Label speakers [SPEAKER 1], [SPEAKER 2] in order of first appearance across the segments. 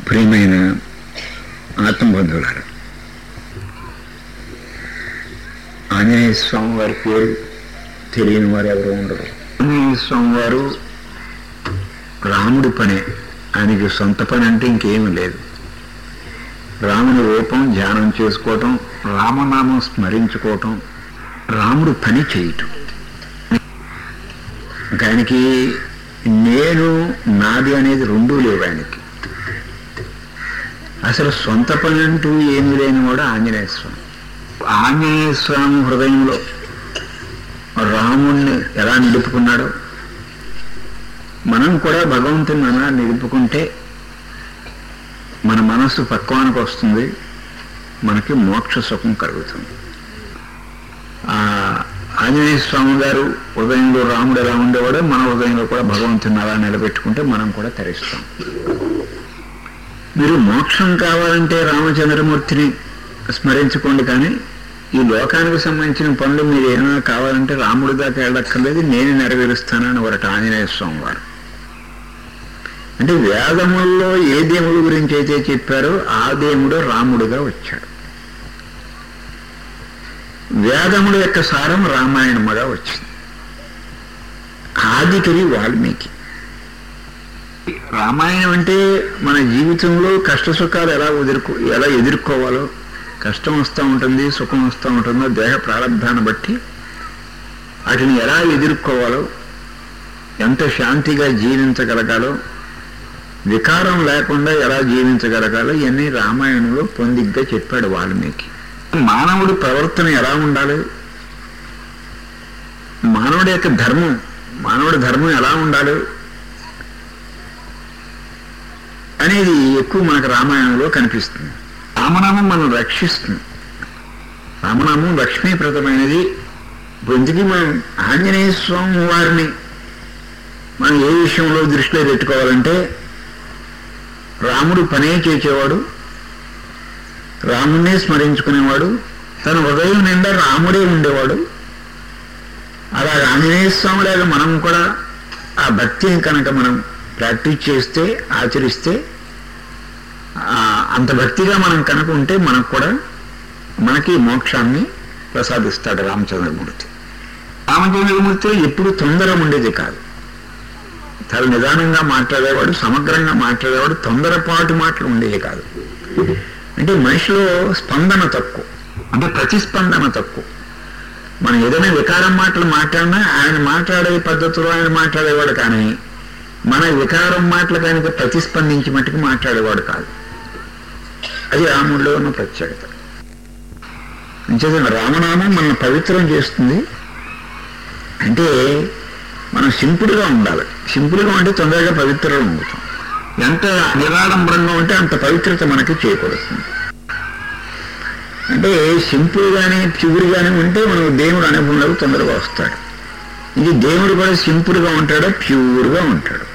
[SPEAKER 1] ప్రియమైన ఆత్మబంధువులారు ఆంజనేయ స్వామి వారి పేరు తెలియని వారు ఎవరు ఉండరు ఆంజనేయ స్వామి వారు రాముడి పనే ఆయనకి సొంత పని అంటే ఇంకేమీ లేదు రాముని రూపం ధ్యానం చేసుకోవటం రామనామం స్మరించుకోవటం రాముడు పని చేయటం ఇంకా ఆయనకి నేను నాది అనేది రెండూ లేవు ఆయనకి అసలు సొంత పని అంటూ ఏమీ లేని కూడా ఆంజనేయ స్వామి ఆంజనేయ స్వామి హృదయంలో రాముణ్ణి ఎలా నిలుపుకున్నాడో మనం కూడా భగవంతుని అలా నిలుపుకుంటే మన మనస్సు పక్వానికి వస్తుంది మనకి మోక్ష సుఖం కలుగుతుంది ఆ ఆంజనేయ స్వామి గారు హృదయంలో రాముడు ఎలా ఉండేవాడో మన హృదయంలో కూడా భగవంతుని అలా నిలబెట్టుకుంటే మనం కూడా తరిస్తాం మీరు మోక్షం కావాలంటే రామచంద్రమూర్తిని స్మరించుకోండి కానీ ఈ లోకానికి సంబంధించిన పనులు మీరు ఏమైనా కావాలంటే రాముడి దాకా వెళ్ళక్కర్లేదు నేను నెరవేరుస్తానని ఒకటి ఆంజనేయ స్వామి వారు అంటే వేదముల్లో ఏ దేవుడి గురించి అయితే చెప్పారో ఆ దేవుడు రాముడుగా వచ్చాడు వేదముడు యొక్క సారం రామాయణముగా వచ్చింది ఆదికవి వాల్మీకి రామాయణం అంటే మన జీవితంలో కష్ట సుఖాలు ఎలా ఎదుర్కో ఎలా ఎదుర్కోవాలో కష్టం వస్తూ ఉంటుంది సుఖం వస్తూ ఉంటుందో దేహ ప్రారంభాన్ని బట్టి వాటిని ఎలా ఎదుర్కోవాలో ఎంత శాంతిగా జీవించగలగాలో వికారం లేకుండా ఎలా జీవించగలగాలో ఇవన్నీ రామాయణంలో పొందిగ్గా చెప్పాడు వాల్మీకి మానవుడి ప్రవర్తన ఎలా ఉండాలి మానవుడి యొక్క ధర్మం మానవుడి ధర్మం ఎలా ఉండాలి అనేది ఎక్కువ మనకు రామాయణంలో కనిపిస్తుంది రామనామం మనం రక్షిస్తుంది రామనామం లక్ష్మీప్రదమైనది ఎందుకు మనం ఆంజనేయ స్వామి వారిని మనం ఏ విషయంలో దృష్టిలో పెట్టుకోవాలంటే రాముడు పనే చేసేవాడు రాముడినే స్మరించుకునేవాడు తన హృదయం నిండా రాముడే ఉండేవాడు అలాగే ఆంజనేయ స్వామిలాగా మనం కూడా ఆ భక్తిని కనుక మనం ప్రాక్టీస్ చేస్తే ఆచరిస్తే అంత భక్తిగా మనం కనుక ఉంటే మనకు కూడా మనకి మోక్షాన్ని ప్రసాదిస్తాడు రామచంద్రమూర్తి రామచంద్రమూర్తి ఎప్పుడు తొందర ఉండేది కాదు చాలా నిదానంగా మాట్లాడేవాడు సమగ్రంగా మాట్లాడేవాడు తొందరపాటు మాటలు ఉండేవి కాదు అంటే మనిషిలో స్పందన తక్కువ అంటే ప్రతిస్పందన తక్కువ మనం ఏదైనా వికారం మాటలు మాట్లాడినా ఆయన మాట్లాడే పద్ధతిలో ఆయన మాట్లాడేవాడు కానీ మన వికారం మాటలు కనుక ప్రతిస్పందించి మట్టుకు మాట్లాడేవాడు కాదు అది రాముడిలో ఉన్న ప్రత్యేకత అంచేత రామనామం మన పవిత్రం చేస్తుంది అంటే మనం సింపుల్గా ఉండాలి సింపుల్గా ఉంటే తొందరగా పవిత్రంగా ఉండుతాం ఎంత నిరాడంబరంగా ఉంటే అంత పవిత్రత మనకి చేకూరుతుంది అంటే సింపుల్గానే ప్యూర్గానే ఉంటే మనం దేవుడు అనుభవంలోకి తొందరగా వస్తాడు ఇది దేవుడు కూడా సింపుల్గా ఉంటాడు ప్యూర్గా ఉంటాడు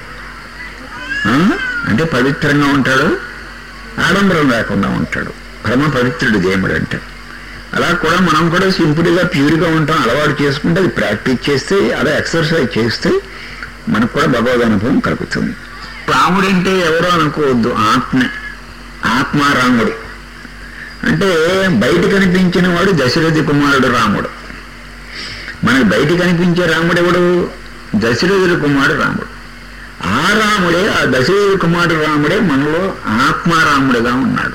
[SPEAKER 1] అంటే పవిత్రంగా ఉంటాడు ఆడంబరం లేకుండా ఉంటాడు పరమ పవిత్రుడు దేవుడు అంటే అలా కూడా మనం కూడా సింపుల్గా ప్యూర్గా ఉంటాం అలవాటు చేసుకుంటే అది ప్రాక్టీస్ చేస్తే అలా ఎక్సర్సైజ్ చేస్తే మనకు కూడా భగవద్ అనుభవం కలుగుతుంది రాముడు అంటే ఎవరో అనుకోవద్దు ఆత్మ ఆత్మ రాముడు అంటే బయట కనిపించిన వాడు దశరథి కుమారుడు రాముడు మనకి బయట కనిపించే రాముడు ఎవడు దశరథుడి కుమారుడు రాముడు ఆ రాముడే ఆ దశరథుడి కుమారుడు రాముడే మనలో ఆత్మారాముడిగా ఉన్నాడు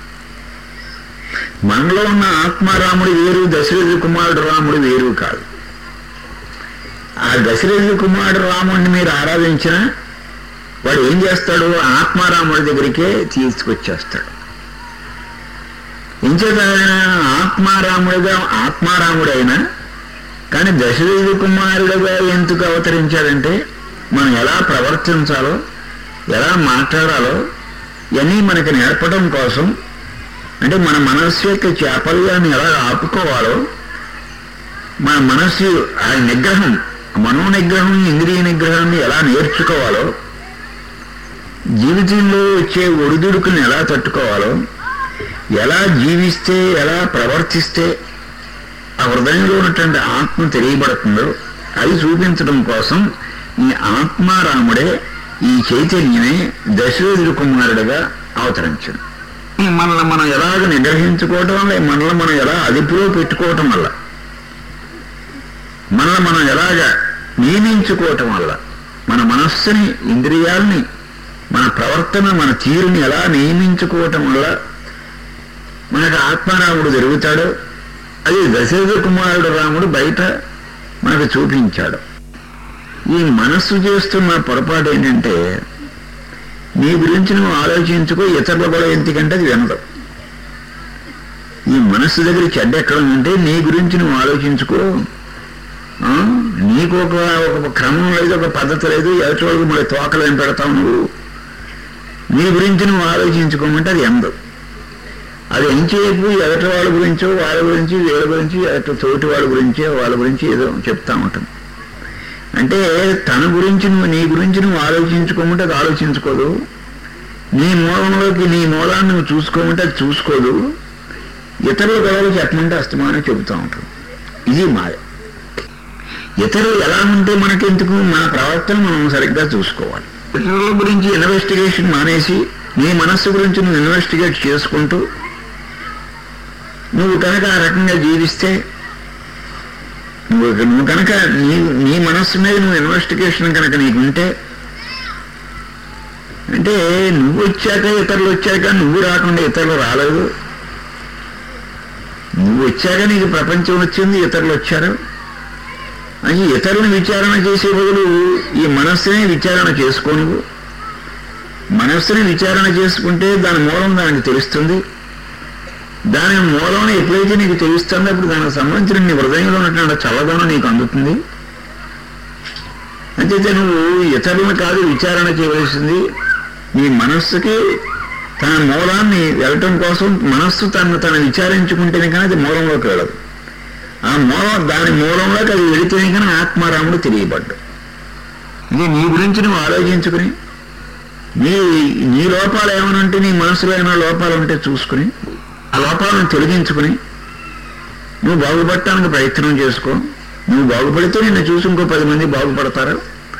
[SPEAKER 1] మనలో ఉన్న ఆత్మారాముడు వేరు దశరథుడి కుమారుడు రాముడు వేరు కాదు ఆ దశరథుడి కుమారుడు రాముడిని మీరు ఆరాధించిన వాడు ఏం చేస్తాడు ఆత్మారాముడి దగ్గరికే తీసుకొచ్చేస్తాడు ఇంచేత ఆత్మారాముడిగా ఆత్మారాముడైనా కానీ దశరథుడి కుమారుడుగా ఎందుకు అవతరించాడంటే మనం ఎలా ప్రవర్తించాలో ఎలా మాట్లాడాలో ఇవన్నీ మనకి నేర్పడం కోసం అంటే మన మనస్సు యొక్క చాపల్యాన్ని ఎలా ఆపుకోవాలో మన మనస్సు ఆ నిగ్రహం మనో నిగ్రహం ఇంద్రియ నిగ్రహాన్ని ఎలా నేర్చుకోవాలో జీవితంలో వచ్చే ఒడిదుడుకుని ఎలా తట్టుకోవాలో ఎలా జీవిస్తే ఎలా ప్రవర్తిస్తే ఆ హృదయంలో ఉన్నటువంటి ఆత్మ తెలియబడుతుందో అది చూపించడం కోసం ఈ ఆత్మారాముడే ఈ చైతన్యమే దశరథుడి కుమారుడుగా అవతరించింది ఈ మనల్ని మనం ఎలాగ నిగ్రహించుకోవటం వల్ల ఈ మనల్ని మనం ఎలా అదుపులో పెట్టుకోవటం వల్ల మనల్ని మనం ఎలాగ నియమించుకోవటం వల్ల మన మనస్సుని ఇంద్రియాలని మన ప్రవర్తన మన తీరుని ఎలా నియమించుకోవటం వల్ల మనకు ఆత్మారాముడు జరుగుతాడు అది దశరథ కుమారుడు రాముడు బయట మనకు చూపించాడు ఈ మనస్సు చేస్తున్న పొరపాటు ఏంటంటే నీ గురించి నువ్వు ఆలోచించుకో ఇతరుల కూడా ఎందుకంటే అది వినదు ఈ మనస్సు దగ్గర చెడ్డ ఎక్కడ ఉందంటే నీ గురించి నువ్వు ఆలోచించుకో ఆ? నీకు ఒక ఒక క్రమం లేదు ఒక పద్ధతి లేదు ఎదుటి వాళ్ళకి మళ్ళీ తోకలు ఏం పెడతావు నువ్వు నీ గురించి నువ్వు ఆలోచించుకోమంటే అది ఎందు అది ఎంచేపు ఎదటి వాళ్ళ గురించో వాళ్ళ గురించి వీళ్ళ గురించి ఎటు తోటి వాళ్ళ గురించో వాళ్ళ గురించి ఏదో చెప్తా ఉంటాం అంటే తన గురించి నువ్వు నీ గురించి నువ్వు ఆలోచించుకోమంటే అది ఆలోచించుకోదు నీ మూలంలోకి నీ మూలాన్ని నువ్వు చూసుకోమంటే అది చూసుకోదు ఇతరుల గొడవలు చెప్పమంటే అస్తమానం చెబుతూ ఉంటాం ఇది మాయ ఇతరులు ఎలా ఉంటే మనకెందుకు మన ప్రవర్తన మనం సరిగ్గా చూసుకోవాలి ఇతరుల గురించి ఇన్వెస్టిగేషన్ మానేసి నీ మనస్సు గురించి నువ్వు ఇన్వెస్టిగేట్ చేసుకుంటూ నువ్వు కనుక ఆ రకంగా జీవిస్తే నువ్వు నువ్వు కనుక నీ నీ మనస్సు మీద నువ్వు ఇన్వెస్టిగేషన్ కనుక నీకుంటే అంటే నువ్వు వచ్చాక ఇతరులు వచ్చాక నువ్వు రాకుండా ఇతరులు రాలేదు నువ్వు వచ్చాక నీకు ప్రపంచం వచ్చింది ఇతరులు వచ్చారు అది ఇతరులను విచారణ చేసే బదులు ఈ మనస్సునే విచారణ చేసుకో నువ్వు మనస్సుని విచారణ చేసుకుంటే దాని మూలం దానికి తెలుస్తుంది దాని మూలం ఎప్పుడైతే నీకు తెలుస్తుందో అప్పుడు దానికి సంబంధించిన నీ హృదయంలో ఉన్నటువంటి చల్లదనం నీకు అందుతుంది అంతైతే నువ్వు ఇతరులను కాదు విచారణ చేయవలసింది నీ మనస్సుకి తన మూలాన్ని వెళ్ళటం కోసం మనస్సు తను తను విచారించుకుంటేనే కానీ అది మూలంలోకి వెళ్ళదు ఆ మూలం దాని మూలంలోకి అది వెళితేనే కానీ ఆత్మారాముడు తెలియబడ్డు ఇది నీ గురించి నువ్వు ఆలోచించుకుని నీ నీ లోపాలు ఏమైనా ఉంటే నీ మనసులో ఏమైనా లోపాలు ఉంటే చూసుకుని ఆ లోపాలను తొలగించుకుని నువ్వు బాగుపడటానికి ప్రయత్నం చేసుకో నువ్వు బాగుపడితే నిన్ను చూసి ఇంకో పది మంది బాగుపడతారు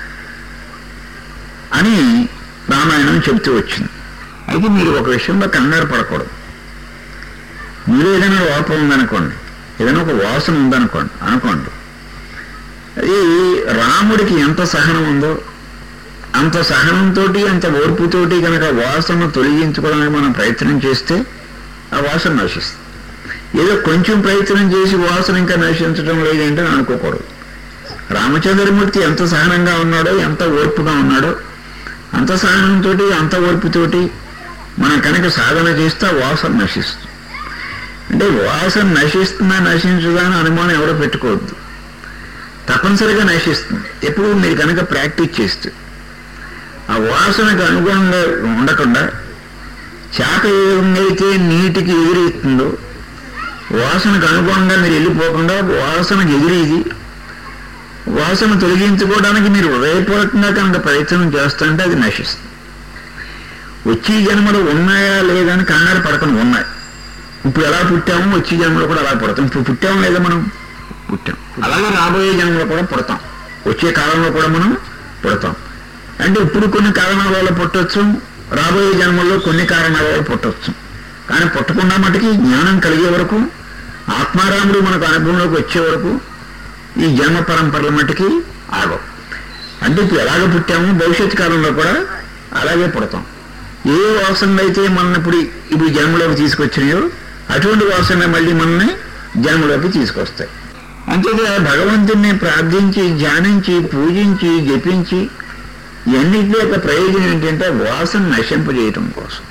[SPEAKER 1] అని రామాయణం చెబుతూ వచ్చింది అయితే మీరు ఒక విషయంలో కంగారు పడకూడదు మీరు ఏదైనా లోపం ఉందనుకోండి ఏదైనా ఒక వాసన ఉందనుకోండి అనుకోండి అది రాముడికి ఎంత సహనం ఉందో అంత సహనంతో అంత ఓర్పుతోటి కనుక వాసన తొలగించుకోవడానికి మనం ప్రయత్నం చేస్తే ఆ వాసన నశిస్తుంది ఏదో కొంచెం ప్రయత్నం చేసి వాసన ఇంకా నశించడం లేదంటే అనుకోకూడదు రామచంద్రమూర్తి ఎంత సహనంగా ఉన్నాడో ఎంత ఓర్పుగా ఉన్నాడో అంత సహనంతో అంత ఓర్పుతోటి మనం కనుక సాధన చేస్తే ఆ వాసన నశిస్తుంది అంటే వాసన నశిస్తుందా నశించుదా అని అనుమానం ఎవరో పెట్టుకోవద్దు తప్పనిసరిగా నశిస్తుంది ఎప్పుడు మీరు కనుక ప్రాక్టీస్ చేస్తే ఆ వాసనకు అనుగుణంగా ఉండకుండా చేప ఏ విధంగా అయితే నీటికి ఎదురెత్తుందో వాసనకు అనుగుణంగా మీరు వెళ్ళిపోకుండా వాసనకు ఎదురేది వాసన తొలగించుకోవడానికి మీరు హృదయపూర్వకంగా కనుక ప్రయత్నం చేస్తుంటే అది నశిస్తుంది వచ్చే జన్మలు ఉన్నాయా లేదా అని కంగారు పడకుండా ఉన్నాయి ఇప్పుడు ఎలా పుట్టామో వచ్చే జన్మలో కూడా అలా పుడతాం ఇప్పుడు పుట్టాము లేదా మనం పుట్టాం అలాగే రాబోయే జన్మలో కూడా పుడతాం వచ్చే కాలంలో కూడా మనం పుడతాం అంటే ఇప్పుడు కొన్ని కారణాల వల్ల పుట్టొచ్చు రాబోయే జన్మల్లో కొన్ని కారణాల వల్ల పుట్టొచ్చు కానీ పుట్టకుండా మటుకి జ్ఞానం కలిగే వరకు ఆత్మారాముడు మనకు అనుభవంలోకి వచ్చే వరకు ఈ జన్మ పరంపరల మటుకి ఆగవు అంటే ఇప్పుడు ఎలాగ పుట్టామో భవిష్యత్ కాలంలో కూడా అలాగే పుడతాం ఏ వాసనలు అయితే మనల్ని ఇప్పుడు ఇప్పుడు జన్మలోకి తీసుకొచ్చినాయో అటువంటి వాసన మళ్ళీ మనల్ని జన్మలోకి తీసుకొస్తాయి అంతేగా భగవంతుణ్ణి ప్రార్థించి ధ్యానించి పూజించి జపించి ఇవన్నిటి యొక్క ప్రయోజనం ఏంటంటే వాసన నశింపజేయటం కోసం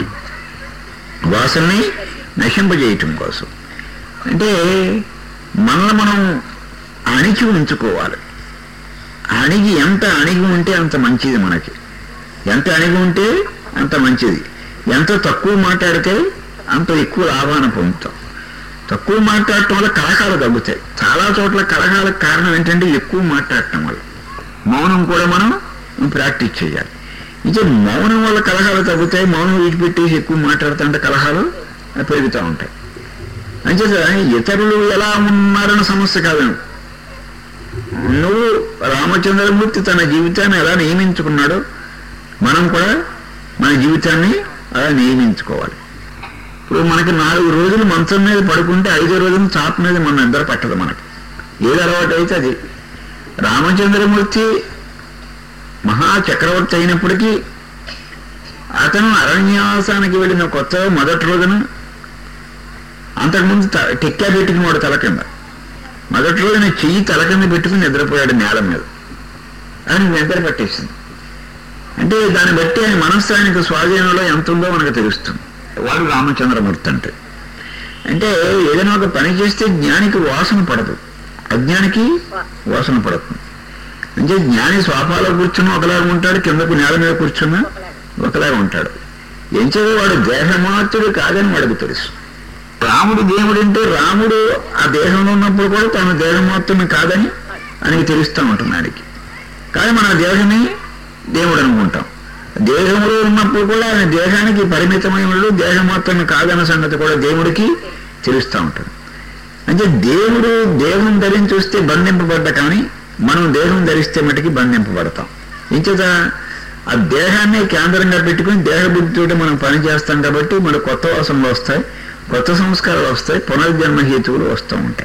[SPEAKER 1] వాసనని నశింపజేయటం కోసం అంటే మనల్ని మనం అణిచి ఉంచుకోవాలి అణిగి ఎంత అణిగి ఉంటే అంత మంచిది మనకి ఎంత అణిగి ఉంటే అంత మంచిది ఎంత తక్కువ మాట్లాడితే అంత ఎక్కువ లాభాన్ని పొందుతాం తక్కువ మాట్లాడటం వల్ల కలహాలు తగ్గుతాయి చాలా చోట్ల కలహాలకు కారణం ఏంటంటే ఎక్కువ మాట్లాడటం వల్ల మౌనం కూడా మనం ప్రాక్టీస్ చేయాలి ఇదే మౌనం వల్ల కలహాలు తగ్గుతాయి మౌనం విడిచిపెట్టేసి ఎక్కువ మాట్లాడుతుంటే కలహాలు పెరుగుతూ ఉంటాయి అంచేత ఇతరులు ఎలా ఉన్నారన్న సమస్య కాదు నువ్వు రామచంద్రమూర్తి తన జీవితాన్ని ఎలా నియమించుకున్నాడో మనం కూడా మన జీవితాన్ని అలా నియమించుకోవాలి ఇప్పుడు మనకి నాలుగు రోజులు మంచం మీద పడుకుంటే ఐదో రోజున చాప మీద మన నిద్ర పట్టదు మనకి ఏది అలవాటు అయితే అది రామచంద్రమూర్తి మహా చక్రవర్తి అయినప్పటికీ అతను అరణ్యాసానికి వెళ్ళిన కొత్త మొదటి రోజున అంతకుముందు త- టెక్కా పెట్టుకున్నాడు తల కింద మొదటి రోజున చెయ్యి తల కింద పెట్టుకుని నిద్రపోయాడు నేల మీద ఆయన నిద్ర పట్టేసింది అంటే దాన్ని బట్టి ఆయన మనస్సు ఆయనకు స్వాధీనంలో ఎంత ఉందో మనకు తెలుస్తుంది వాడు రామచంద్రమూర్తి అంటే అంటే ఏదైనా ఒక పని చేస్తే జ్ఞానికి వాసన పడదు అజ్ఞానికి వాసన పడుతుంది అంటే జ్ఞాని స్వాపాలో కూర్చుని ఒకలాగా ఉంటాడు కిందకు నేల మీద కూర్చున్నా ఒకలాగా ఉంటాడు ఎంచగా వాడు దేహమాత్రుడు కాదని వాడికి తెలుసు రాముడు దేవుడు అంటే రాముడు ఆ దేహంలో ఉన్నప్పుడు కూడా తాను దేహమాత్రుని కాదని ఆయనకి తెలుస్తూ ఉంటుంది ఆయనకి కానీ మన దేహమే దేవుడు అనుకుంటాం దేహంలో ఉన్నప్పుడు కూడా ఆయన దేహానికి పరిమితమైన దేహమాత్రమే కాదన్న సంగతి కూడా దేవుడికి తెలుస్తూ ఉంటుంది అంటే దేవుడు దేహం ధరించి వస్తే బంధింపబడ్డ కానీ మనం దేహం ధరిస్తే మటుకి బంధింపబడతాం ఇంచేత ఆ దేహాన్ని కేంద్రంగా పెట్టుకుని దేహబుద్ధితో మనం పని చేస్తాం కాబట్టి మన కొత్త వాసనలు వస్తాయి కొత్త సంస్కారాలు వస్తాయి పునర్జన్మ హేతువులు వస్తూ ఉంటాయి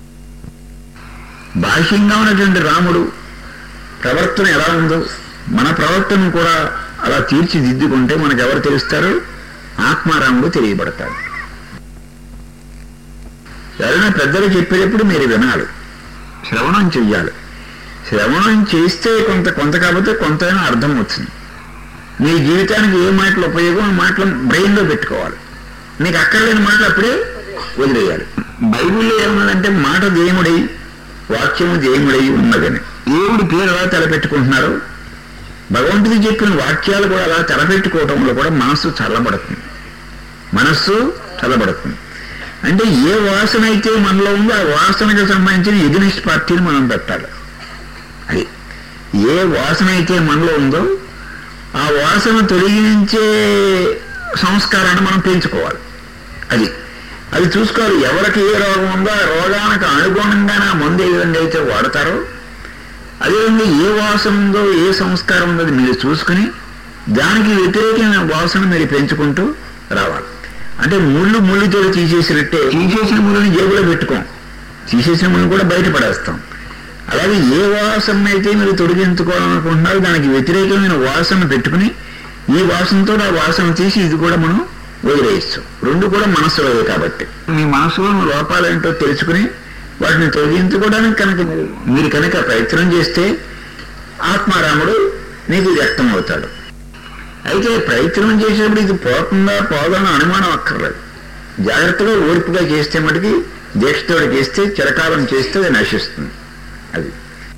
[SPEAKER 1] బాహ్యంగా ఉన్నటువంటి రాముడు ప్రవర్తన ఎలా ఉందో మన ప్రవర్తన కూడా అలా తీర్చిదిద్దుకుంటే మనకు ఎవరు తెలుస్తారు ఆత్మారాముడు తెలియబడతాడు ఎవరైనా పెద్దలు చెప్పేటప్పుడు మీరు వినాలి శ్రవణం చెయ్యాలి శ్రవణం చేస్తే కొంత కొంత కాకపోతే కొంతైనా అర్థం వచ్చింది మీ జీవితానికి ఏ మాటలు ఉపయోగం ఆ మాటలు బ్రెయిన్లో పెట్టుకోవాలి నీకు అక్కర్లేని మాటలు అప్పుడే వదిలేయాలి బైబిల్లో ఏమన్నదంటే మాట దేవుడై వాక్యము దేవుడై ఉన్నదని దేవుడి పేరు ఎలా తలపెట్టుకుంటున్నారు భగవంతుడు చెప్పిన వాక్యాలు కూడా అలా తలపెట్టుకోవటంలో కూడా మనస్సు చల్లబడుతుంది మనస్సు చల్లబడుతుంది అంటే ఏ వాసన అయితే మనలో ఉందో ఆ వాసనకు సంబంధించిన ఎగ్నిస్ట్ పార్టీని మనం పెట్టాలి అది ఏ వాసన అయితే మనలో ఉందో ఆ వాసన తొలగించే సంస్కారాన్ని మనం పెంచుకోవాలి అది అది చూసుకోవాలి ఎవరికి ఏ రోగం ఉందో ఆ రోగానికి అనుగుణంగానే ఆ మందు ఏ విధంగా అయితే వాడతారో అదేవిధంగా ఏ వాసన ఉందో ఏ సంస్కారం ఉందో అది మీరు చూసుకుని దానికి వ్యతిరేకమైన వాసన మీరు పెంచుకుంటూ రావాలి అంటే ముళ్ళు ముళ్ళుతో తీసేసినట్టే తీసేసిన ముళ్ళని జేబులో పెట్టుకోం తీసేసిన ముళ్ళు కూడా బయట పడేస్తాం అలాగే ఏ వాసన అయితే మీరు తొలగించుకోవాలనుకుంటున్నారో దానికి వ్యతిరేకమైన వాసన పెట్టుకుని ఈ వాసనతో ఆ వాసన తీసి ఇది కూడా మనం వదిలేయచ్చు రెండు కూడా మనసులోవే కాబట్టి మీ మనసులో లోపాలేంటో తెలుసుకుని వాటిని తొలగించుకోవడానికి కనుక మీరు- మీరు కనుక ప్రయత్నం చేస్తే ఆత్మారాముడు మీకు వ్యక్తం అవుతాడు అయితే ప్రయత్నం చేసేటప్పుడు ఇది పోతుందా పోదని అనుమానం అక్కర్లేదు జాగ్రత్తగా ఓర్పుగా చేస్తే మటుకి దీక్షతోడు చేస్తే చిరకాలం చేస్తే అది నశిస్తుంది అది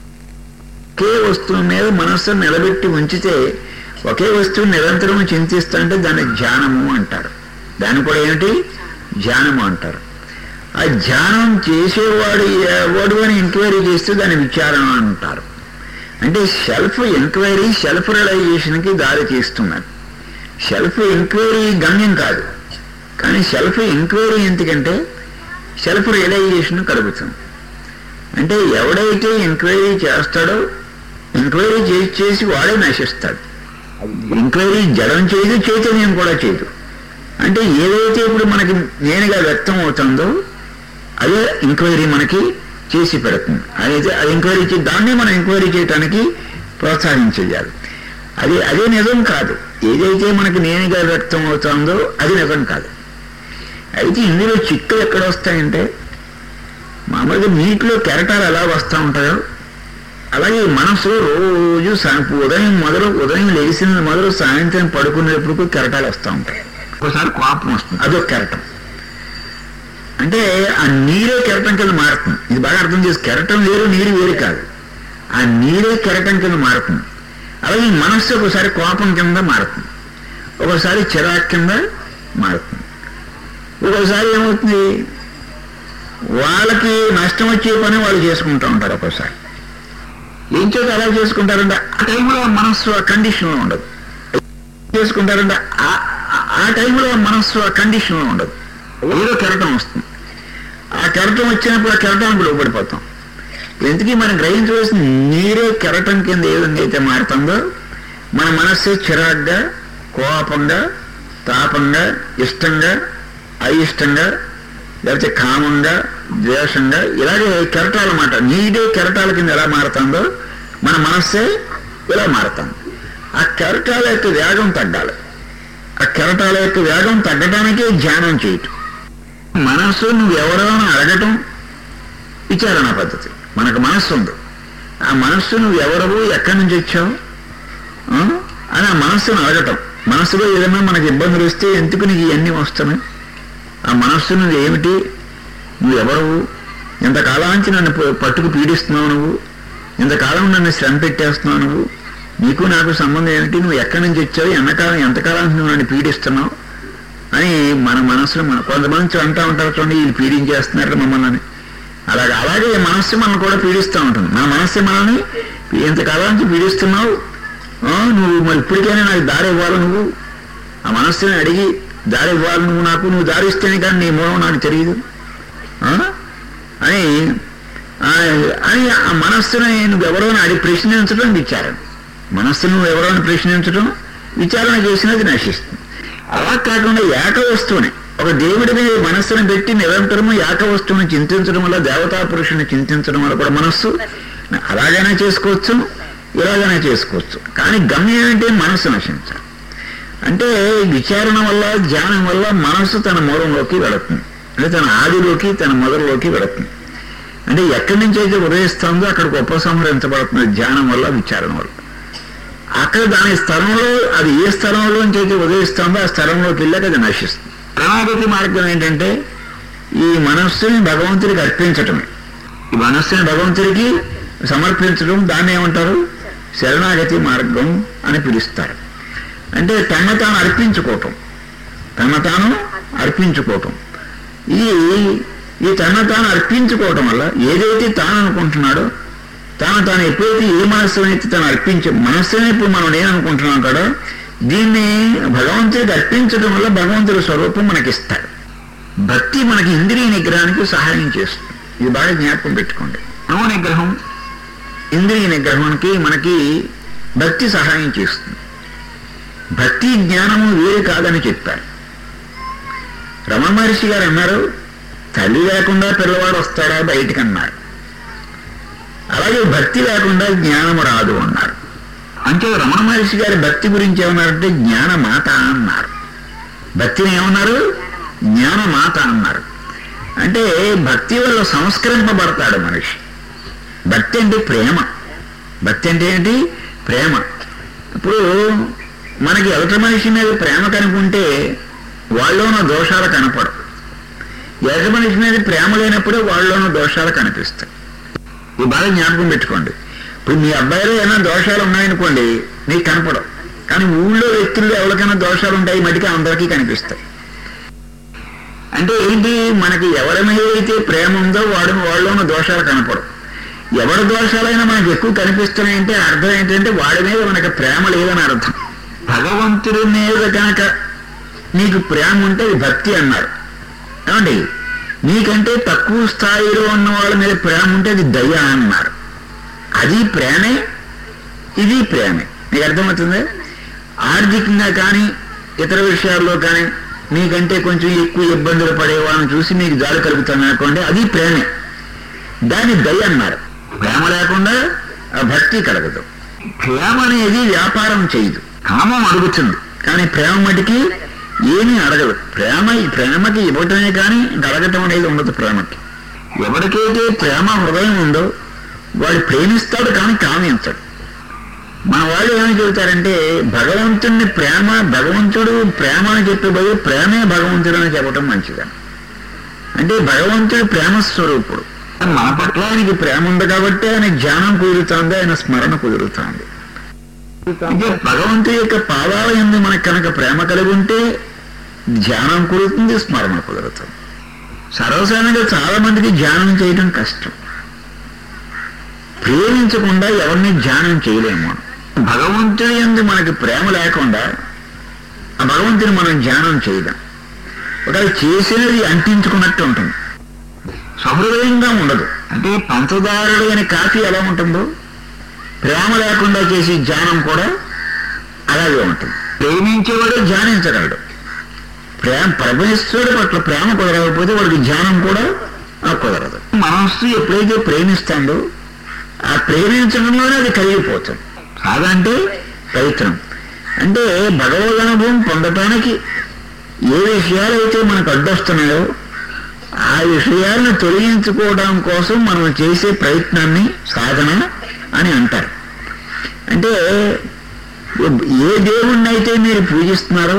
[SPEAKER 1] ఒకే వస్తువు మీద మనస్సును నిలబెట్టి ఉంచితే ఒకే వస్తువు నిరంతరం చింతిస్తుంటే దాన్ని ధ్యానము అంటారు దాన్ని కూడా ఏమిటి ధ్యానము అంటారు ఆ ధ్యానం చేసేవాడు ఎవడు అని ఎంక్వైరీ చేస్తే దాన్ని విచారణ అంటారు అంటే సెల్ఫ్ ఎంక్వైరీ సెల్ఫ్ రియలైజేషన్కి దారి తీస్తున్నది సెల్ఫ్ ఎంక్వైరీ గమ్యం కాదు కానీ సెల్ఫ్ ఎంక్వైరీ ఎందుకంటే సెల్ఫ్ రియలైజేషన్ కలుగుతుంది అంటే ఎవడైతే ఎంక్వైరీ చేస్తాడో ఎంక్వైరీ చేసి చేసి వాడే నశిస్తాడు ఎంక్వైరీ జడం చేయదు చైతన్యం కూడా చేయదు అంటే ఏదైతే ఇప్పుడు మనకి నేనుగా వ్యక్తం అవుతుందో అదే ఎంక్వైరీ మనకి చేసి పెడుతుంది అదైతే అది ఎంక్వైరీ చే దాన్నే మనం ఎంక్వైరీ చేయడానికి ప్రోత్సహించేయాలి అది అదే నిజం కాదు ఏదైతే మనకి నేనుగా వ్యక్తం అవుతుందో అది నిజం కాదు అయితే ఇందులో చిక్కులు ఎక్కడ వస్తాయంటే మామూలుగా నీటిలో కెరటాలు ఎలా వస్తూ ఉంటాయో అలాగే మనసు రోజు సా- ఉదయం మొదలు ఉదయం లేచిన మొదలు సాయంత్రం పడుకునేటప్పుడు కెరటాలు వస్తూ ఉంటాయి ఒకసారి కోపం వస్తుంది అదొక కెరటం అంటే ఆ నీరే కెరటం కింద మారుతుంది ఇది బాగా అర్థం చేసి కెరటం వేరు నీరు వేరు కాదు ఆ నీరే కెరటం కింద మారుతుంది అలాగే ఈ మనస్సు ఒకసారి కోపం కింద మారుతుంది ఒకసారి చిరాకు కింద మారుతుంది ఒక్కోసారి ఏమవుతుంది వాళ్ళకి నష్టం వచ్చే పని వాళ్ళు చేసుకుంటూ ఉంటారు ఒక్కోసారి ఏం చేత అలా చేసుకుంటారంటే ఆ టైంలో మనస్సు ఆ కండిషన్లో ఉండదు చేసుకుంటారంటే ఆ- ఆ- ఆ టైంలో మనస్సు ఆ కండిషన్లో ఉండదు ఏదో కెరటం వస్తుంది ఆ కెరటం వచ్చినప్పుడు ఆ కెరటానికి లోపడిపోతాం ఎందుకీ మనం గ్రహించవలసిన నీరే కెరటం కింద ఏ విధంగా అయితే మారుతుందో మన మనస్సు చిరాగ్గా కోపంగా తాపంగా ఇష్టంగా అయిష్టంగా లేకపోతే కామంగా ద్వేషంగా ఇలాగే కెరటాలు అన్నమాట నీడే కెరటాల కింద ఎలా మారుతుందో మన మనస్సే ఇలా మారుతుంది ఆ కెరటాల యొక్క వేగం తగ్గాలి ఆ కెరటాల యొక్క వేగం తగ్గడానికే ధ్యానం చేయటం మనస్సు నువ్వు ఎవరైనా అడగటం విచారణ పద్ధతి మనకు మనస్సు ఉంది ఆ మనస్సు నువ్వు ఎవరవు ఎక్కడి నుంచి వచ్చావు ఆ? అని ఆ మనస్సును అడగటం మనస్సులో ఏదైనా మనకి ఇబ్బందులు వస్తే ఎందుకు నీకు ఇవన్నీ వస్తున్నాయి ఆ మనస్సు నువ్వు ఏమిటి నువ్వు ఎవరవు ఎంతకాలానికి నన్ను ప- పట్టుకు పీడిస్తున్నావు నువ్వు ఇంతకాలం నన్ను శ్రమ పెట్టేస్తున్నావు నువ్వు నీకు నాకు సంబంధం ఏమిటి నువ్వు ఎక్కడి నుంచి వచ్చావు ఎంతకాలం ఎంతకాలానికి నువ్వు నన్ను పీడిస్తున్నావు అని మన మనసులో మన కొంతమంది అంటా ఉంటారు చూడండి వీళ్ళు పీడించేస్తున్నారు మమ్మల్ని అని. అలాగే అలాగే మనస్సు మనం కూడా పీడిస్తూ ఉంటుంది మన మనస్సు మనల్ని ఇంతకాలానికి పీడిస్తున్నావు ఆ, నువ్వు మరి ఇప్పటికైనా నాకు దారి ఇవ్వాలి నువ్వు ఆ మనస్సుని అడిగి దారి ఇవ్వాలి నువ్వు నాకు నువ్వు దారి ఇస్తేనే కానీ నీ మూలం నాకు తెలియదు ఆ? అని ఆ, అని ఆ మనస్సుని నువ్వెవరో అని అడిగి ప్రశ్నించడం విచారణ మనస్సును నువ్వు ఎవరో అని ప్రశ్నించడం విచారణ చేసినది నశిస్తుంది అలా కాకుండా ఏక వస్తువుని ఒక దేవుడి మీద మనస్సును పెట్టి నిరంతరము ఏక వస్తువుని చింతించడం వల్ల దేవతా పురుషుని చింతించడం వల్ల కూడా మనస్సు అలాగైనా చేసుకోవచ్చు ఇలాగైనా చేసుకోవచ్చు కానీ గమ్యం ఏంటి మనస్సు నశించాలి అంటే విచారణ వల్ల ధ్యానం వల్ల మనస్సు తన మూలంలోకి వెళుతుంది అంటే తన ఆదిలోకి తన మొదలులోకి వెళుతుంది అంటే ఎక్కడి నుంచి అయితే ఉదయిస్తుందో అక్కడికి ఉపసంహరించబడుతుంది ధ్యానం వల్ల విచారణ వల్ల అక్కడ దాని స్థలంలో అది ఏ స్థలంలో నుంచి అయితే ఉదయిస్తుందో ఆ స్థలంలోకి వెళ్ళాక అది నశిస్తుంది ప్రణాగతి మార్గం ఏంటంటే ఈ మనస్సుని భగవంతుడికి అర్పించటమే ఈ మనస్సుని భగవంతుడికి సమర్పించడం దాన్ని ఏమంటారు శరణాగతి మార్గం అని పిలుస్తారు అంటే తన తాను అర్పించుకోవటం తన తాను అర్పించుకోవటం ఈ ఈ తన తాను అర్పించుకోవటం వల్ల ఏదైతే తాను అనుకుంటున్నాడో తాను తాను ఎప్పుడైతే ఏ మనస్సుని అయితే తను అర్పించ మనస్సుని ఇప్పుడు మనం నేను అనుకుంటున్నాం కదా దీన్ని భగవంతుడికి అర్పించడం వల్ల భగవంతుడి స్వరూపం మనకి ఇస్తాడు భక్తి మనకి ఇంద్రియ నిగ్రహానికి సహాయం చేస్తుంది ఇది బాగా జ్ఞాపకం పెట్టుకోండి మనో నిగ్రహం ఇంద్రియ నిగ్రహానికి మనకి భక్తి సహాయం చేస్తుంది భక్తి జ్ఞానము వేరు కాదని చెప్పారు రమణ మహర్షి గారు అన్నారు తల్లి లేకుండా పిల్లవాడు వస్తాడా బయటికి అన్నారు అలాగే భక్తి లేకుండా జ్ఞానము రాదు అన్నారు అంటే రమణ మహర్షి గారి భక్తి గురించి ఏమన్నారంటే జ్ఞానమాత అన్నారు భక్తిని ఏమన్నారు జ్ఞానమాత అన్నారు అంటే భక్తి వల్ల సంస్కరింపబడతాడు మనిషి భక్తి అంటే ప్రేమ భక్తి అంటే ఏంటి ప్రేమ ఇప్పుడు మనకి ఎదుటి మనిషి మీద ప్రేమ కనుకుంటే వాళ్ళలోనూ దోషాలు కనపడవు ఎదుటి మనిషి మీద ప్రేమ లేనప్పుడే వాళ్ళలోనూ దోషాలు కనిపిస్తాయి ఇది బాగా జ్ఞాపకం పెట్టుకోండి ఇప్పుడు మీ అబ్బాయిలో ఏమైనా దోషాలు ఉన్నాయనుకోండి మీకు కనపడవు కానీ ఊళ్ళో వ్యక్తుల్లో ఎవరికైనా దోషాలు ఉంటాయి మటుకి అందరికీ కనిపిస్తాయి అంటే ఏంటి మనకి ఎవరి మీద అయితే ప్రేమ ఉందో వాడు వాళ్ళలోనూ దోషాలు కనపడవు ఎవరి దోషాలైనా మనకి ఎక్కువ కనిపిస్తున్నాయంటే అర్థం ఏంటంటే వాడి మీద మనకి ప్రేమ లేదని అర్థం భగవంతుడి మీద కనుక నీకు ప్రేమ ఉంటే అది భక్తి అన్నారు ఏమండి నీకంటే తక్కువ స్థాయిలో ఉన్న వాళ్ళ మీద ప్రేమ ఉంటే అది దయ అన్నారు అది ప్రేమే ఇది ప్రేమే నీకు అర్థమవుతుంది ఆర్థికంగా కానీ ఇతర విషయాల్లో కానీ నీకంటే కొంచెం ఎక్కువ ఇబ్బందులు పడే వాళ్ళని చూసి నీకు జాలి కలుగుతాను అనుకోండి అది ప్రేమే దాన్ని దయ అన్నారు ప్రేమ లేకుండా ఆ భక్తి కలగదు ప్రేమ అనేది వ్యాపారం చేయదు కామం అడుగుతుంది కానీ ప్రేమ మటుకి ఏమీ అడగదు ప్రేమ ఈ ప్రేమకి ఇవ్వటమే కానీ అడగటం అనేది ఉండదు ప్రేమకి ఎవరికైతే ప్రేమ హృదయం ఉందో వాడు ప్రేమిస్తాడు కానీ కామించడు మన వాళ్ళు ఏమని చెబుతారంటే భగవంతుడిని ప్రేమ భగవంతుడు ప్రేమ అని చెప్పే బదులు ప్రేమే భగవంతుడు అని చెప్పడం మంచిదని అంటే భగవంతుడు ప్రేమ స్వరూపుడు మన పట్ల ఆయనకి ప్రేమ ఉంది కాబట్టి ఆయన ధ్యానం కుదురుతోంది ఆయన స్మరణ కుదురుతోంది అంటే భగవంతుడి యొక్క పాదాల ఎందు మనకు కనుక ప్రేమ కలిగి ఉంటే ధ్యానం కుదురుతుంది స్మరణ కుదురుతుంది సర్వసాధారణంగా చాలా మందికి ధ్యానం చేయడం కష్టం ప్రేమించకుండా ఎవరిని ధ్యానం చేయలేము భగవంతుడి ఎందు మనకి ప్రేమ లేకుండా ఆ భగవంతుని మనం ధ్యానం చేయదాం ఒకవేళ చేసినది అంటించుకున్నట్టు ఉంటుంది సహృదయంగా ఉండదు అంటే పంచదారుడు అని కాఫీ ఎలా ఉంటుందో ప్రేమ లేకుండా చేసే ధ్యానం కూడా అలాగే ఉంటుంది ప్రేమించేవాడు ధ్యానించగలడు ప్రేమ పరమేశ్వరుడు పట్ల ప్రేమ కుదరకపోతే వాడికి ధ్యానం కూడా ఆ, కుదరదు మనస్సు ఎప్పుడైతే ప్రేమిస్తుందో ఆ ప్రేమించడంలోనే అది కరిగిపోతుంది కాదంటే ప్రయత్నం అంటే భగవద్ అనుభవం పొందటానికి ఏ విషయాలైతే మనకు అడ్డొస్తున్నాయో ఆ విషయాలను తొలగించుకోవడం కోసం మనం చేసే ప్రయత్నాన్ని సాధన అని అంటారు అంటే ఏ దేవుణ్ణి అయితే మీరు పూజిస్తున్నారో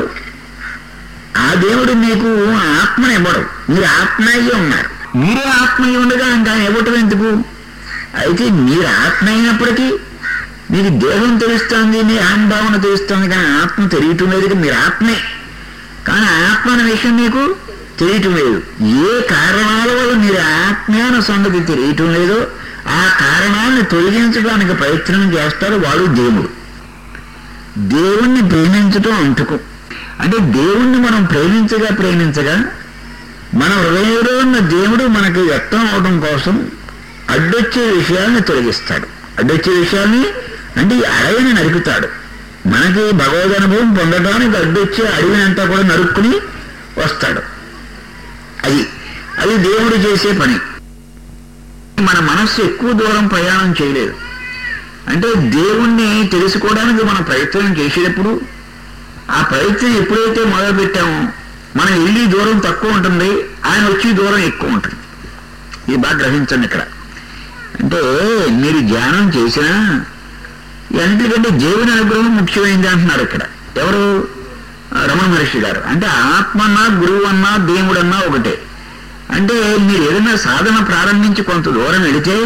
[SPEAKER 1] ఆ దేవుడు మీకు ఆత్మని ఇవ్వడు మీరు ఆత్మయ్యే ఉన్నారు మీరే ఆత్మయ్య ఉండగా ఇంకా ఆయన ఇవ్వటం ఎందుకు అయితే మీరు ఆత్మ అయినప్పటికీ మీకు దేహం తెలుస్తుంది మీ అహంభావన తెలుస్తుంది కానీ ఆత్మ తెలియటం లేదు ఇక మీరు ఆత్మే కానీ ఆత్మ అనే విషయం మీకు తెలియటం లేదు ఏ కారణాల వల్ల మీరు ఆత్మీయాన సంగతి తెలియటం లేదో ఆ కారణాలను తొలగించడానికి ప్రయత్నం చేస్తారు వాడు దేవుడు దేవుణ్ణి ప్రేమించటం అంటుకో అంటే దేవుణ్ణి మనం ప్రేమించగా ప్రేమించగా మన హృదయంలో ఉన్న దేవుడు మనకి వ్యక్తం అవడం కోసం అడ్డొచ్చే విషయాల్ని తొలగిస్తాడు అడ్డొచ్చే విషయాల్ని అంటే ఈ అడవిని నరుకుతాడు మనకి భగవద్ అనుభవం పొందడానికి అడ్డొచ్చే అడవినంతా కూడా నరుక్కుని వస్తాడు అది అది దేవుడు చేసే పని మన మనస్సు ఎక్కువ దూరం ప్రయాణం చేయలేదు అంటే దేవుణ్ణి తెలుసుకోవడానికి మనం ప్రయత్నం చేసేటప్పుడు ఆ ప్రయత్నం ఎప్పుడైతే మొదలు పెట్టామో మనం వెళ్ళి దూరం తక్కువ ఉంటుంది ఆయన వచ్చి దూరం ఎక్కువ ఉంటుంది ఇది బాగా గ్రహించండి ఇక్కడ అంటే మీరు ధ్యానం చేసినా ఎందుకంటే దేవుని అనుగ్రహం ముఖ్యమైంది అంటున్నారు ఇక్కడ ఎవరు ఆ, రమణ మహర్షి గారు అంటే ఆత్మన్నా గురువు అన్నా దేవుడన్నా ఒకటే అంటే మీరు ఏదైనా సాధన ప్రారంభించి కొంత దూరం వెళితే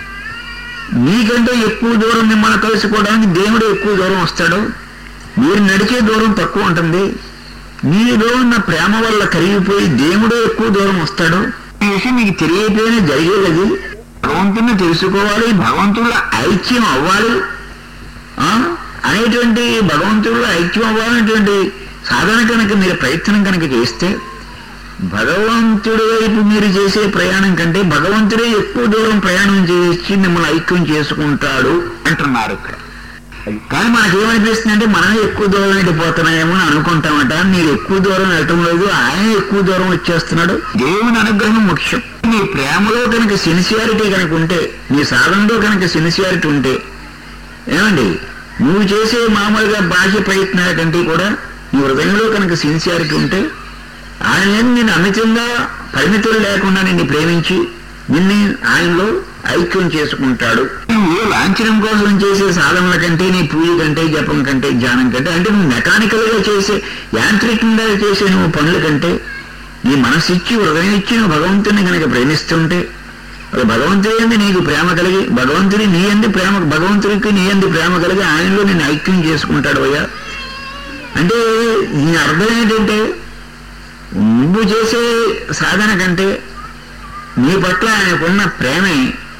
[SPEAKER 1] మీకంటే ఎక్కువ దూరం మిమ్మల్ని కలుసుకోవడానికి దేవుడు ఎక్కువ దూరం వస్తాడు మీరు నడిచే దూరం తక్కువ ఉంటుంది మీలో ఉన్న ప్రేమ వల్ల కరిగిపోయి దేవుడే ఎక్కువ దూరం వస్తాడు ఈ విషయం మీకు తెలియకపోయినా జరిగేది భగవంతుని తెలుసుకోవాలి భగవంతుడిలో ఐక్యం అవ్వాలి ఆ? అనేటువంటి భగవంతుడిలో ఐక్యం అవ్వాలనేటువంటి సాధన కనుక మీరు ప్రయత్నం కనుక చేస్తే భగవంతుడి వైపు మీరు చేసే ప్రయాణం కంటే భగవంతుడే ఎక్కువ దూరం ప్రయాణం చేసి మిమ్మల్ని ఐక్యం చేసుకుంటాడు అంటున్నారు ఇక్కడ కానీ మనకేమనిపిస్తుంది అంటే మనమే ఎక్కువ దూరం వెళ్ళిపోతున్నాయేమో అని అనుకుంటామట మీరు ఎక్కువ దూరం వెళ్ళటం లేదు ఆయన ఎక్కువ దూరం వచ్చేస్తున్నాడు దేవుని అనుగ్రహం ముఖ్యం నీ ప్రేమలో కనుక సిన్సియారిటీ కనుక ఉంటే నీ సాధనలో కనుక సిన్సియారిటీ ఉంటే ఏమండి నువ్వు చేసే మామూలుగా బాహ్య ప్రయత్నాల కంటే కూడా నీ హృదయంలో కనుక సిన్సియారిటీ ఉంటే ఆయన ఏం నేను అమితంగా పరిమితులు లేకుండా నిన్ను ప్రేమించి నిన్ను ఆయనలో ఐక్యం చేసుకుంటాడు నువ్వు ఏ లాంఛనం కోసం చేసే సాధనల కంటే నీ పూజ కంటే జపం కంటే ధ్యానం కంటే అంటే నువ్వు మెకానికల్ గా చేసే యాంత్రికంగా చేసే నువ్వు పనుల కంటే నీ మనసు ఇచ్చి హృదయం ఇచ్చి నువ్వు భగవంతుని కనుక ప్రేమిస్తుంటే అది భగవంతుడి ఎందు నీకు ప్రేమ కలిగి భగవంతుని నీ ఎందు ప్రేమ భగవంతుడికి నీ ఎందు ప్రేమ కలిగి ఆయనలో నేను ఐక్యం చేసుకుంటాడు అయ్యా అంటే దీని అర్థం ఏంటంటే నువ్వు చేసే సాధన కంటే నీ పట్ల ఆయనకున్న ప్రేమే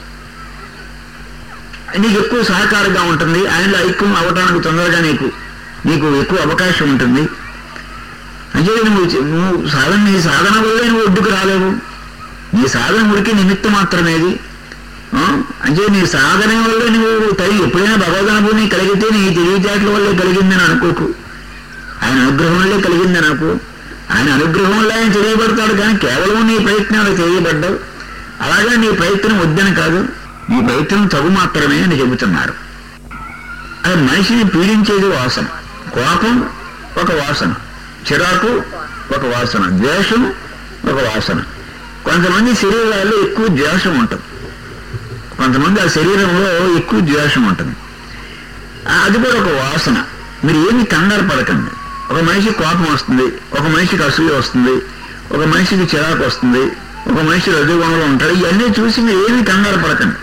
[SPEAKER 1] నీకు ఎక్కువ సహకారంగా ఉంటుంది ఆయనలో ఐక్యం అవ్వడానికి తొందరగా నీకు నీకు ఎక్కువ అవకాశం ఉంటుంది అంటే నువ్వు చే- నువ్వు సాధన నీ సాధన వల్లే నువ్వు ఒడ్డుకు రాలేవు నీ సాధన ఉడికి నిమిత్తం మాత్రమేది ఆ? అంటే నీ సాధన వల్ల నువ్వు తల్లి ఎప్పుడైనా భగవదనుభవం నీకు కలిగితే నీ తెలివితేటల వల్లే కలిగిందని అనుకోకు ఆయన అనుగ్రహం వల్లే కలిగిందని అనుకో ఆయన అనుగ్రహం వల్ల ఆయన తెలియబడతాడు కానీ కేవలం నీ ప్రయత్నాలు తెలియబడ్డావు అలాగా నీ ప్రయత్నం వద్దని కాదు నీ ప్రయత్నం తగు మాత్రమే అని చెబుతున్నారు అది మనిషిని పీడించేది వాసన కోపం ఒక వాసన చిరాకు ఒక వాసన ద్వేషం ఒక వాసన కొంతమంది శరీరాల్లో ఎక్కువ ద్వేషం ఉంటుంది కొంతమంది ఆ శరీరంలో ఎక్కువ ద్వేషం ఉంటుంది ఆ- అది కూడా ఒక వాసన మీరు ఏమి కంగారు పడకండి ఒక మనిషి కోపం వస్తుంది ఒక మనిషికి అసూయ వస్తుంది ఒక మనిషికి చిరాకు వస్తుంది ఒక మనిషి రజోగుణంలో ఉంటాడు ఇవన్నీ చూసి మీరు ఏమీ కంగారు పడకండి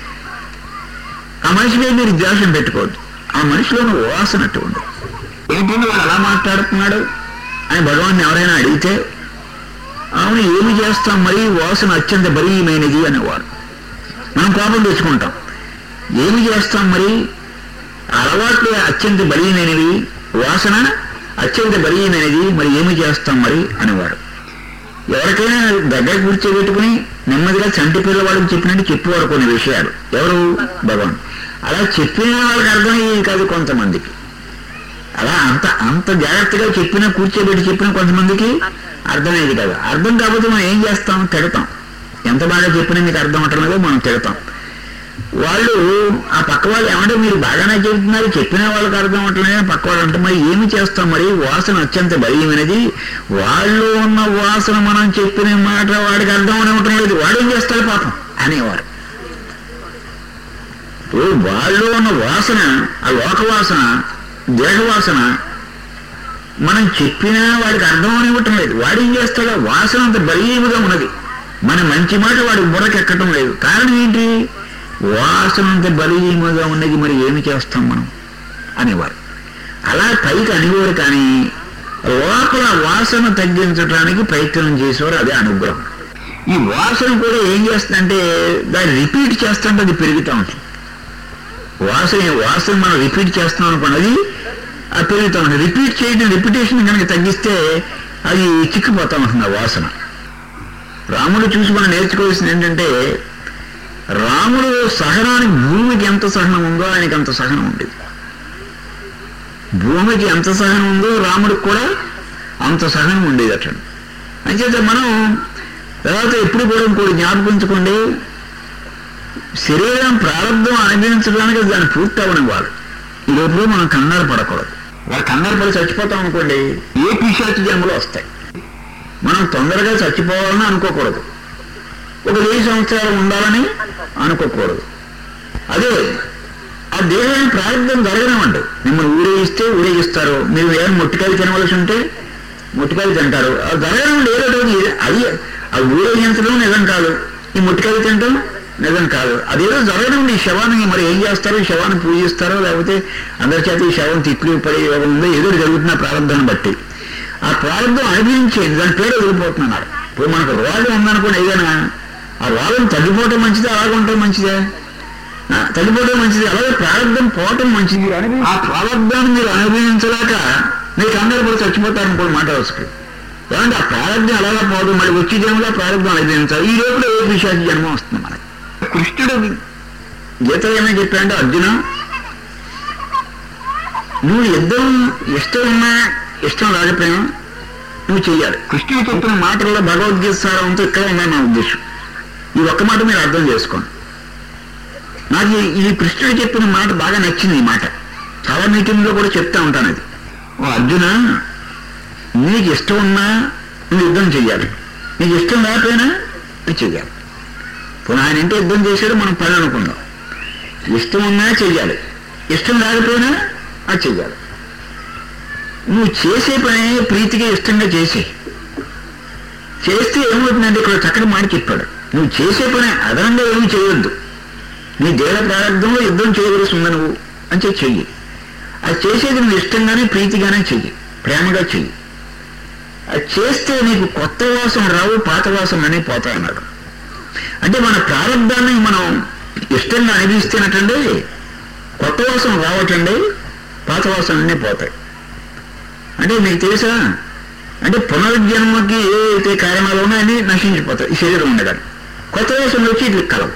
[SPEAKER 1] ఆ మనిషి మీద మీరు ద్వేషం పెట్టుకోవద్దు ఆ మనిషిలోని వాసన అటువంటి ఏంటంటే వాడు అలా మాట్లాడుతున్నాడు అని భగవాన్ ఎవరైనా అడిగితే అవును ఏమి చేస్తాం మరి వాసన అత్యంత బలీయమైనది అనేవారు మనం కోపం తెచ్చుకుంటాం ఏమి చేస్తాం మరి అలవాట్లు అత్యంత బలీయమైనవి వాసన అత్యంత బలీయమైనది మరి ఏమి చేస్తాం మరి అనేవారు ఎవరికైనా దగ్గర కూర్చోబెట్టుకుని నెమ్మదిగా చంటి పిల్లవాడికి చెప్పినట్టు చెప్పేవారు కొన్ని విషయాలు ఎవరు భగవాన్ అలా చెప్పిన వాళ్ళకి అర్థమయ్యేది కాదు కొంతమందికి అలా అంత అంత జాగ్రత్తగా చెప్పినా కూర్చోబెట్టి చెప్పిన కొంతమందికి అర్థమయ్యేది కదా అర్థం కాకపోతే మనం ఏం చేస్తాం తిడతాం ఎంత బాగా చెప్పినా మీకు అర్థం అవటం మనం తిడతాం వాళ్ళు ఆ పక్క వాళ్ళు ఏమంటే మీరు బాగానే చెబుతున్నారు చెప్పిన వాళ్ళకి అర్థం అవట్లేదు పక్క వాళ్ళు అంటే మరి ఏమి చేస్తాం మరి వాసన అత్యంత బలీయమైనది వాళ్ళు ఉన్న వాసన మనం చెప్పిన మాట వాడికి అర్థం అని అవటం లేదు వాడు ఏం చేస్తాడు పాపం అనేవారు ఇప్పుడు వాళ్ళు ఉన్న వాసన ఆ లోక వాసన దేహ వాసన మనం చెప్పినా వాడికి అర్థం అనివ్వటం లేదు వాడు ఏం చేస్తాడు ఆ వాసన అంత బలీయముగా ఉన్నది మన మంచి మాట వాడి బుర్రకెక్కటం లేదు కారణం ఏంటి వాసన అంత బలీయముగా ఉన్నది మరి ఏమి చేస్తాం మనం అనేవారు అలా పైకి అనేవారు కానీ లోపల వాసన తగ్గించడానికి ప్రయత్నం చేసేవారు అదే అనుగ్రహం ఈ వాసన కూడా ఏం చేస్తుందంటే దాన్ని రిపీట్ చేస్తుంటే అది పెరుగుతూ ఉంటుంది వాసన వాసన మనం రిపీట్ చేస్తున్నాం అనుకోండి అది అది పెరుగుతూ ఉంటుంది రిపీట్ చేయడం రిపిటేషన్ కనుక తగ్గిస్తే అది చిక్కిపోతూ ఉంటుంది ఆ వాసన రాముడు చూసి మనం నేర్చుకోవాల్సింది ఏంటంటే రాముడు సహనానికి భూమికి ఎంత సహనం ఉందో ఆయనకి అంత సహనం ఉండేది భూమికి ఎంత సహనం ఉందో రాముడికి కూడా అంత సహనం ఉండేది అట్లా అంచేత మనం తర్వాత ఎప్పుడు కూడా ఇంకోటి జ్ఞాపకించుకోండి శరీరం ప్రారంభం అనుభవించడానికి దాన్ని పూర్తి అవ్వనివ్వాలి ఈ లోపల మనం కంగారు పడకూడదు వాళ్ళు కంగారు పడి చచ్చిపోతాం అనుకోండి ఏ పిశాచి జన్మలు వస్తాయి మనం తొందరగా చచ్చిపోవాలని అనుకోకూడదు ఒక వెయ్యి సంవత్సరాలు ఉండాలని అనుకోకూడదు అదే ఆ దేహాన్ని ప్రారంభం జరగనివ్వండి మిమ్మల్ని ఊరేగిస్తే ఊరేగిస్తారు మీరు ఏమైనా మొట్టికాయలు తినవలసి ఉంటే మొట్టికాయలు తింటారు ఆ జరగనివ్వండి ఏదో ఒకటి ఇది- అది ఆ ఊరేగించడం నిజం కాదు ఈ మొట్టికాయలు తినడం నిజం కాదు అదేదో జరగనివ్వండి ఈ శవాన్ని మరి ఏం చేస్తారు ఈ శవాన్ని పూజిస్తారో లేకపోతే అందరి చేత ఈ శవం తిట్లు పడి యోగం ఉందో ఏదో ఒకటి జరుగుతున్న ప్రారంభాన్ని బట్టి ఆ ప్రారంభం అనుభవించేది దాని పేరు వదిలిపోతున్నారు ఇప్పుడు మనకు రోగం ఉందనుకోండి ఏదైనా ఆ రోగం తగ్గిపోవటం మంచిదే అలాగే ఉండటం మంచిదే ఆ, తగ్గిపోవడం మంచిది అలాగే ప్రారంభం పోవటం మంచిది ఆ ప్రారంభాన్ని మీరు అనుభవించలేక మీరు కంగారు పడి చచ్చిపోతారని కూడా మాట వస్తుంది ఏమంటే ఆ ప్రారంభం అలాగా పోవడం మళ్ళీ వచ్చే జన్మలో ప్రారంభం అనుభవించాలి ఈ లోపల ఏ విషయానికి జన్మ వస్తుంది మనకి కృష్ణుడు గీతలో ఏమైనా చెప్పాడంటే అర్జున నువ్వు యుద్ధం ఇష్టం ఉన్నా ఇష్టం రాకపోయినా నువ్వు చెయ్యాలి కృష్ణుడు చెప్పిన మాటల్లో భగవద్గీత సారంతో ఇక్కడ ఉందని నా ఉద్దేశం ఈ ఒక్క మాట మీరు అర్థం చేసుకోండి నాకు ఈ- ఈ కృష్ణుడు చెప్పిన మాట బాగా నచ్చింది ఈ మాట చాలా మీటింగ్లో కూడా చెప్తా ఉంటాను అది ఓ అర్జున నీకు ఇష్టం ఉన్నా నువ్వు యుద్ధం చెయ్యాలి నీకు ఇష్టం లేకపోయినా నువ్వు చెయ్యాలి ఇప్పుడు ఆయన ఇంటే యుద్ధం చేశాడు మనం పని అనుకుందాం ఇష్టం ఉన్నా చెయ్యాలి ఇష్టం లేకపోయినా అది చెయ్యాలి నువ్వు చేసే పని ప్రీతిగా ఇష్టంగా చేసే చేస్తే ఏమవుతుందంటే ఇక్కడ చక్కటి మాట చెప్పాడు నువ్వు చేసే పని అదనంగా ఏమి చేయొద్దు నీ దేహ ప్రారంభంలో యుద్ధం చేయవలసి ఉంది నువ్వు అని చెప్పి చెయ్యి అది చేసేది నువ్వు ఇష్టంగానే ప్రీతిగానే చెయ్యి ప్రేమగా చెయ్యి అది చేస్తే నీకు కొత్త వాసన రావు పాత వాసన అనే పోతాయన్నాడు అంటే మన ప్రారంభాన్ని మనం ఇష్టంగా అనిపిస్తేనటండి కొత్త వాసన రావటండి పాత వాసనలన్నీ పోతాయి అంటే మీకు తెలుసా అంటే పునర్జన్మకి ఏ అయితే కారణాలు ఉన్నాయని నశించిపోతాయి ఈ శరీరం ఉండగానే కొత్త వాసనలు వచ్చి ఇట్లా కలవు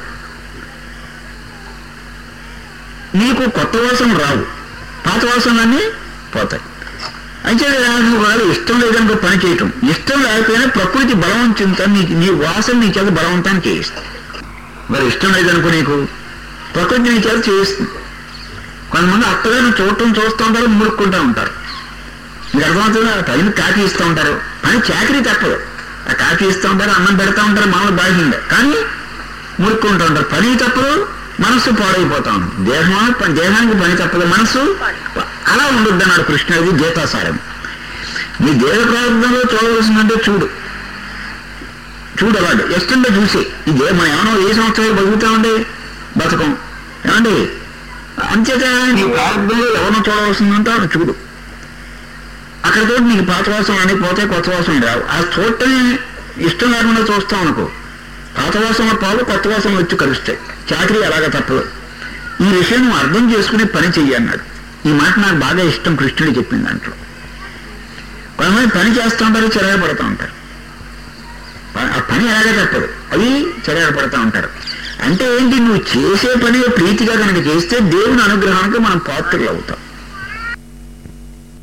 [SPEAKER 1] నీకు కొత్త వాసన రావు పాత వాసనలన్నీ పోతాయి అయితే నువ్వు వాళ్ళు ఇష్టం లేదనుకో పని చేయటం ఇష్టం లేకపోయినా ప్రకృతి బలవంతంతో నీకు నీ వాసన నీ చేత బలవంతాన్ని చేయిస్తుంది మరి ఇష్టం లేదనుకో నీకు ప్రకృతి నీ చేత చేయిస్తుంది కొంతమంది అత్తగారిని చూడటం చూస్తూ ఉంటారు మురుక్కుంటూ ఉంటారు మీకు అర్థమవుతుందా టైం కాఫీ ఇస్తూ ఉంటారు పని చాకరీ తప్పదు ఆ కాఫీ ఇస్తూ ఉంటారు అన్నం పెడతా ఉంటారు మామూలు బాధ్యంగా కానీ మురుక్కుంటూ ఉంటారు పని తప్పదు మనస్సు పాడైపోతా ఉంది దేహం దేహానికి పని తప్పదు మనస్సు అలా ఉండొద్దు అన్నాడు కృష్ణుడిది గీతాసారం నీ దేహ ప్రారంభంలో చూడవలసిందంటే చూడు చూడు అలాంటి ఇష్టంగా చూసి ఈ దేహం మనం ఏమన్నా ఏ సంవత్సరాలు బతుకుతా ఉండే బతకం ఏమండి అంతేత నీ ప్రారంభంలో ఎవరినో చూడవలసిందంటే అక్కడ చూడు అక్కడితో నీకు పాత వాసన అన్నీ పోతే కొత్త వాసన రావు ఆ చూడటమే ఇష్టం లేకుండా చూస్తాం అనుకో పాత వాసన పాలు కొత్త వాసన వచ్చి కలుస్తాయి చాకరీ అలాగా తప్పదు ఈ విషయం నువ్వు అర్థం చేసుకుని పని చెయ్యి అన్నాడు ఈ మాట నాకు బాగా ఇష్టం కృష్ణుడు చెప్పిన దాంట్లో కొంతమంది పని చేస్తూ ఉంటారు చిరగా పడుతూ ఉంటారు ప- ఆ పని ఎలాగే తప్పదు అది చిరగా పడుతూ ఉంటారు అంటే ఏంటి నువ్వు చేసే పని ప్రీతిగా కనుక చేస్తే దేవుని అనుగ్రహానికి మనం పాత్రలు అవుతాం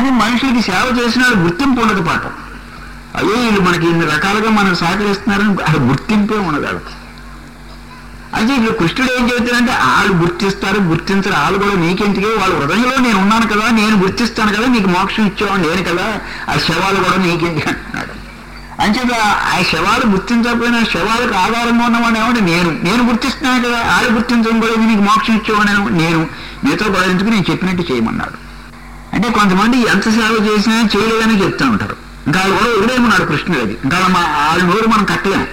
[SPEAKER 1] కానీ మనుషులకి సేవ చేసిన వాళ్ళు గుర్తింపు ఉండదు పాపం అయ్యో వీళ్ళు మనకి ఇన్ని రకాలుగా మనకు సహకరిస్తున్నారని అది గుర్తింపే ఉండదు వాళ్ళకి అయితే ఇప్పుడు కృష్ణుడు ఏం చెబుతాడంటే వాళ్ళు గుర్తిస్తారు గుర్తించరు వాళ్ళు కూడా నీకెందుకే వాళ్ళ హృదయంలో నేను ఉన్నాను కదా నేను గుర్తిస్తాను కదా నీకు మోక్షం ఇచ్చేవాడు నేను కదా ఆ శవాలు కూడా నీకెందుకు అంటున్నాడు అంచేత ఆ శవాలు గుర్తించకపోయినా శవాలకు ఆధారంగా ఉన్నవాడు ఏమంటే నేను నేను గుర్తిస్తున్నాను కదా వాళ్ళు గుర్తించడం కూడా ఇది నీకు మోక్షం ఇచ్చేవాడు నేను మీతో కూడా ఎందుకు నేను చెప్పినట్టు చేయమన్నాడు అంటే కొంతమంది ఎంత సేవ చేసినా చేయలేదని చెప్తూ ఉంటారు ఇంకా వాళ్ళు కూడా వదిలేమన్నాడు కృష్ణుడికి ఇంకా మా వాళ్ళ నోరు మనం కట్టలేము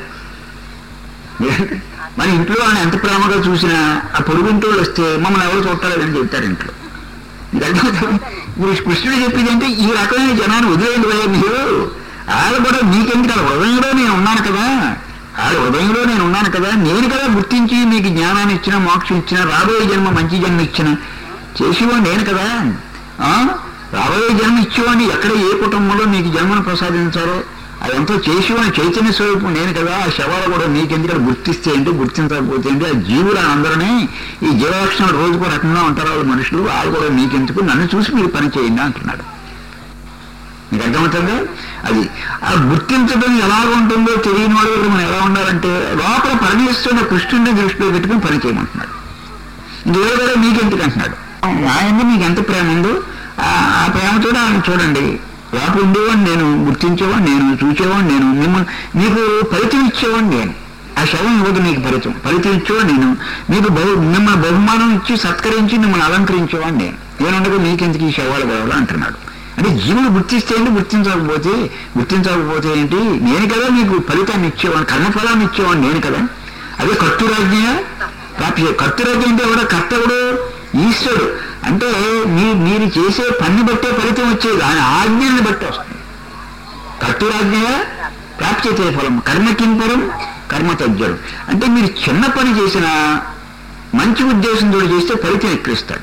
[SPEAKER 1] మన ఇంట్లో ఆయన ఎంత ప్రేమగా చూసినా ఆ పొరుగుంటి వాళ్ళు వస్తే మమ్మల్ని ఎవరు చూడలేదని చెప్తారు ఇంట్లో మీకు అర్థమవుతుందా? ఇప్పుడు కృష్ణుడు చెప్పింది అంటే ఈ రకమైన జనాన్ని వదిలేయండి భయ్యా మీరు వాళ్ళు కూడా మీకెందుకు వాళ్ళ హృదయంలో నేను ఉన్నాను కదా వాళ్ళ హృదయంలో నేను ఉన్నాను కదా నేను కదా గుర్తించి మీకు జ్ఞానాన్ని ఇచ్చిన మోక్షం ఇచ్చిన రాబోయే జన్మ మంచి జన్మ ఇచ్చిన చేసేవాడు నేను కదా ఆ? రాబోయే జన్మ ఇచ్చేవాడిని ఎక్కడ ఏ కుటుంబంలో మీకు జన్మను ప్రసాదించారో అదంతా చేసేవాడిని చైతన్య స్వరూపం నేను కదా ఆ శవాలు కూడా మీకెందుకు గుర్తిస్తే ఏంటి గుర్తించకపోతే ఏంటి ఆ జీవులు అందరినీ ఈ జీవలక్షణాలు రోజుకో రకంగా ఉంటారు వాళ్ళు మనుషులు వాళ్ళు కూడా మీకెందుకు నన్ను చూసి మీరు పని చేయండి అంటున్నాడు మీకు అర్థమవుతుందా అది ఆ గుర్తించడం ఎలా ఉంటుందో తెలియని వాడు దగ్గర మనం ఎలా ఉండాలంటే లోపల పరమేశ్వరుడు కృష్ణుడిని దృష్టిలో పెట్టుకుని పని చేయమంటున్నాడు ఇందులో కూడా మీకెందుకు అంటున్నాడు ఆయన మీకు ఎంత ప్రేమ ఉందో ఆ- ఆ ప్రేమతో ఆయన చూడండి లోపల ఉండేవాడిని నేను గుర్తించేవాడిని నేను చూసేవాడిని నేను మిమ్మల్ని మీకు ఫలితం ఇచ్చేవాడిని నేను ఆ శవం ఇవ్వదు మీకు ఫలితం ఫలితం ఇచ్చేవాడిని నేను మీకు బహు మిమ్మల్ని బహుమానం ఇచ్చి సత్కరించి మిమ్మల్ని అలంకరించేవాడిని నేను నేనుండగా మీకెందుకు ఈ శవాలు కావాలా అంటున్నాడు అంటే జీవులు గుర్తిస్తే ఏంటి గుర్తించకపోతే గుర్తించకపోతే ఏంటి నేను కదా మీకు ఫలితాన్ని ఇచ్చేవాడిని కర్మఫలాన్ని ఇచ్చేవాడిని నేను కదా అదే కర్తురాజ్ఞ ప్రాప్తి కర్తురాజ్ఞ అంటే ఎవడో కర్త ఎవడు ఈశ్వరుడు అంటే మీ మీరు చేసే పని బట్టే ఫలితం వచ్చేది ఆయన ఆజ్ఞని బట్టి వస్తుంది కర్తురాజ్ఞ ప్రాప్తి ఫలం కర్మ కింపరం కర్మ తజ్జడు అంటే మీరు చిన్న పని చేసినా మంచి ఉద్దేశంతో చేస్తే ఫలితం ఎక్కిస్తాడు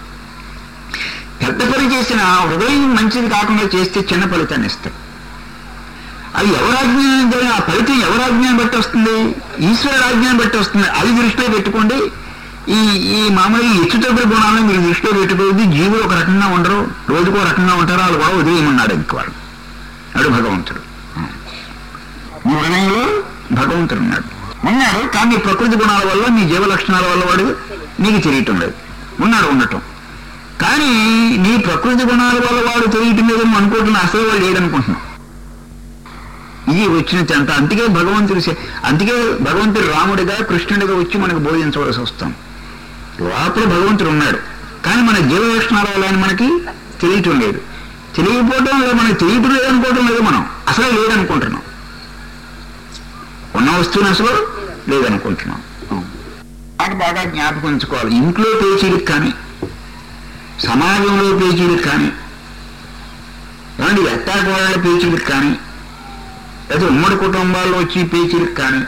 [SPEAKER 1] పెద్ద పని చేసిన హృదయం మంచిది కాకుండా చేస్తే చిన్న ఫలితాన్ని ఇస్తాడు అది ఎవరాజ్ఞ ఆ ఫలితం ఎవరాజ్ఞాన్ని బట్టి వస్తుంది ఈశ్వరాజ్ఞాన్ని బట్టి వస్తుంది అది దృష్టిలో పెట్టుకోండి ఈ ఈ మామూలుగా హెచ్చుతగ్గుల గుణాలను మీరు దృష్టిలో పెట్టుకోవద్దు జీవులు ఒక రకంగా ఉండరు రోజుకో రకంగా ఉంటారు వాళ్ళు కూడా వదిలేయమన్నాడు ఇంక వాడు అడు భగవంతుడు మీ హృదయంలో భగవంతుడు ఉన్నాడు ఉన్నాడు కానీ నీ ప్రకృతి గుణాల వల్ల నీ జీవ లక్షణాల వల్ల వాడు నీకు తెలియటం లేదు ఉన్నాడు ఉండటం కానీ నీ ప్రకృతి గుణాల వల్ల వాడు తెలియటం లేదని అనుకుంటున్నా అసలు వాడు లేడనుకుంటున్నాం ఇది వచ్చిన చెంత అందుకే భగవంతుడు సే- అందుకే భగవంతుడు రాముడిగా కృష్ణుడిగా వచ్చి మనకు బోధించవలసి వస్తాం లోపల భగవంతుడు ఉన్నాడు కానీ మన జీవ లక్షణాల వల్ల ఆయన మనకి తెలియటం లేదు తెలియకపోవడం లేదు మనకి తెలియటం లేదనుకోవటం లేదు మనం అసలే లేదనుకుంటున్నాం ఉన్న వస్తువుని అసలు లేదనుకుంటున్నాం మాట బాగా జ్ఞాపకం ఉంచుకోవాలి ఇంట్లో పేచీలకు కానీ సమాజంలో పేచీలకు కానీ ఏమండి ఎట్టాకోవాళ్ళ పేచీలకు కానీ లేదా ఉమ్మడి కుటుంబాల్లో వచ్చి పేచీలకు కానీ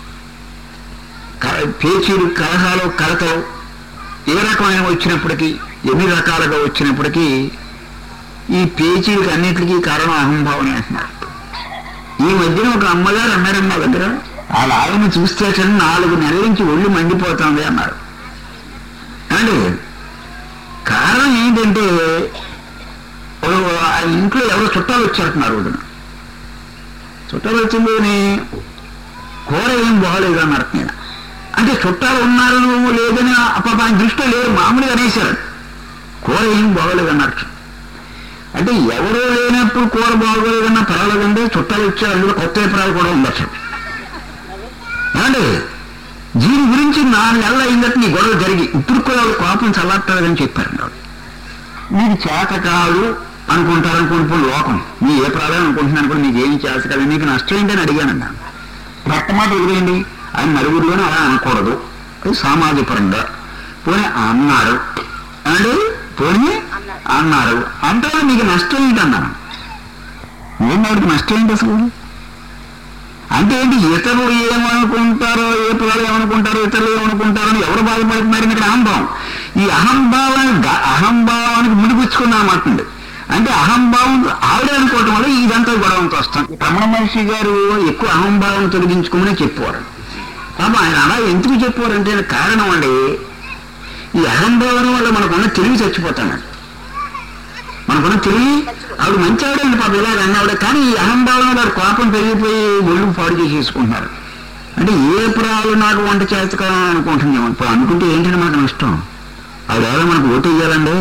[SPEAKER 1] క- పేచీలు కలహాలు కలతలు ఏ రకమైన వచ్చినప్పటికీ ఎన్ని రకాలుగా వచ్చినప్పటికీ ఈ పేచీలకు అన్నిటికీ కారణం అహంభావనే అంటున్నారు ఈ మధ్యన ఒక అమ్మగారు అన్నారండి మా దగ్గర వాళ్ళ ఆయన చూస్తే అసలు నాలుగు నెలల నుంచి ఒళ్ళు మండిపోతుంది అన్నారు అండి కారణం ఏంటంటే ఓ- ఆ ఇంట్లో ఎవరో చుట్టాలు వచ్చారుతున్నారు రోజున చుట్టాలు వచ్చిందని కూర ఏం బాగలేదు అన్నారు నేను అంటే చుట్టాలు ఉన్నారు లేదని పాప ఆయన దృష్టిలో లేరు మామూలుగా అనేసారు కూర ఏం బాగలేదు అన్నారు అంటే ఎవరో లేనప్పుడు కూర బాగోలేదన్నా పర్వాలేదండి చుట్టాలు వచ్చారు అందులో కొత్త అభిప్రాయాలు కూడా ఉండొచ్చు ఏమండి దీని గురించి నాలుగు నెలలు అయిందట నీ గొడవ జరిగి ఇప్పుడు కూడా వాళ్ళు కోపం చల్లారలేదని చెప్పారు ఆవిడ. మీకు చేత కాదు అనుకుంటారు అనుకుంటున్న లోకం మీ ఏ ప్రాబ్లం అనుకుంటున్నాను కూడా మీకు ఏం చేత కాదు మీకు నష్టం ఏంటని అడిగానండి మాట ఎదురేయండి ఆయన నలుగురిలోనే అలా అనకూడదు అది సామాజిక పరంగా పోనీ అన్నారు అండి పోనీ అన్నారు అంటే మీకు నష్టం ఏంటన్నాను ఏం వాడికి నష్టం ఏంటి అసలు అంటే ఏంటి ఇతరులు ఏమనుకుంటారో ఏ పిల్లలు ఏమనుకుంటారో ఇతరులు ఏమనుకుంటారో అని ఎవరు బాధపడుతున్నారు ఇక్కడ అహంభావం ఈ అహంభావాన్ని గ- అహంభావానికి ముడిపుచ్చుకున్న మాట ఉంది అంటే అహంభావం ఆవిడే అనుకోవటం వల్ల ఇదంతా గొడవంతో వస్తాం రమణ మహర్షి గారు ఎక్కువ అహంభావం తొలగించుకోమని చెప్పేవారు పాపం ఆయన అలా ఎందుకు చెప్పారంటే దానికి కారణం అండి ఈ అహంభావం వల్ల మనకున్న తెలివి చచ్చిపోతాడు మనకున్న తెలివి ఆవిడ మంచి ఆవిడ పాప ఇలాగ అన్నావిడ కానీ ఈ అహంభావం వాడు కోపం పెరిగిపోయి ఒళ్ళు పాడు చేసేసుకుంటున్నారు అంటే ఏ పురాలు నాకు వంట చేస్తా అనుకుంటున్నాం ఇప్పుడు అనుకుంటే ఏంటంటే మనకు నష్టం ఆవిడ ఎవరో మనకు ఓటు వేయాలండి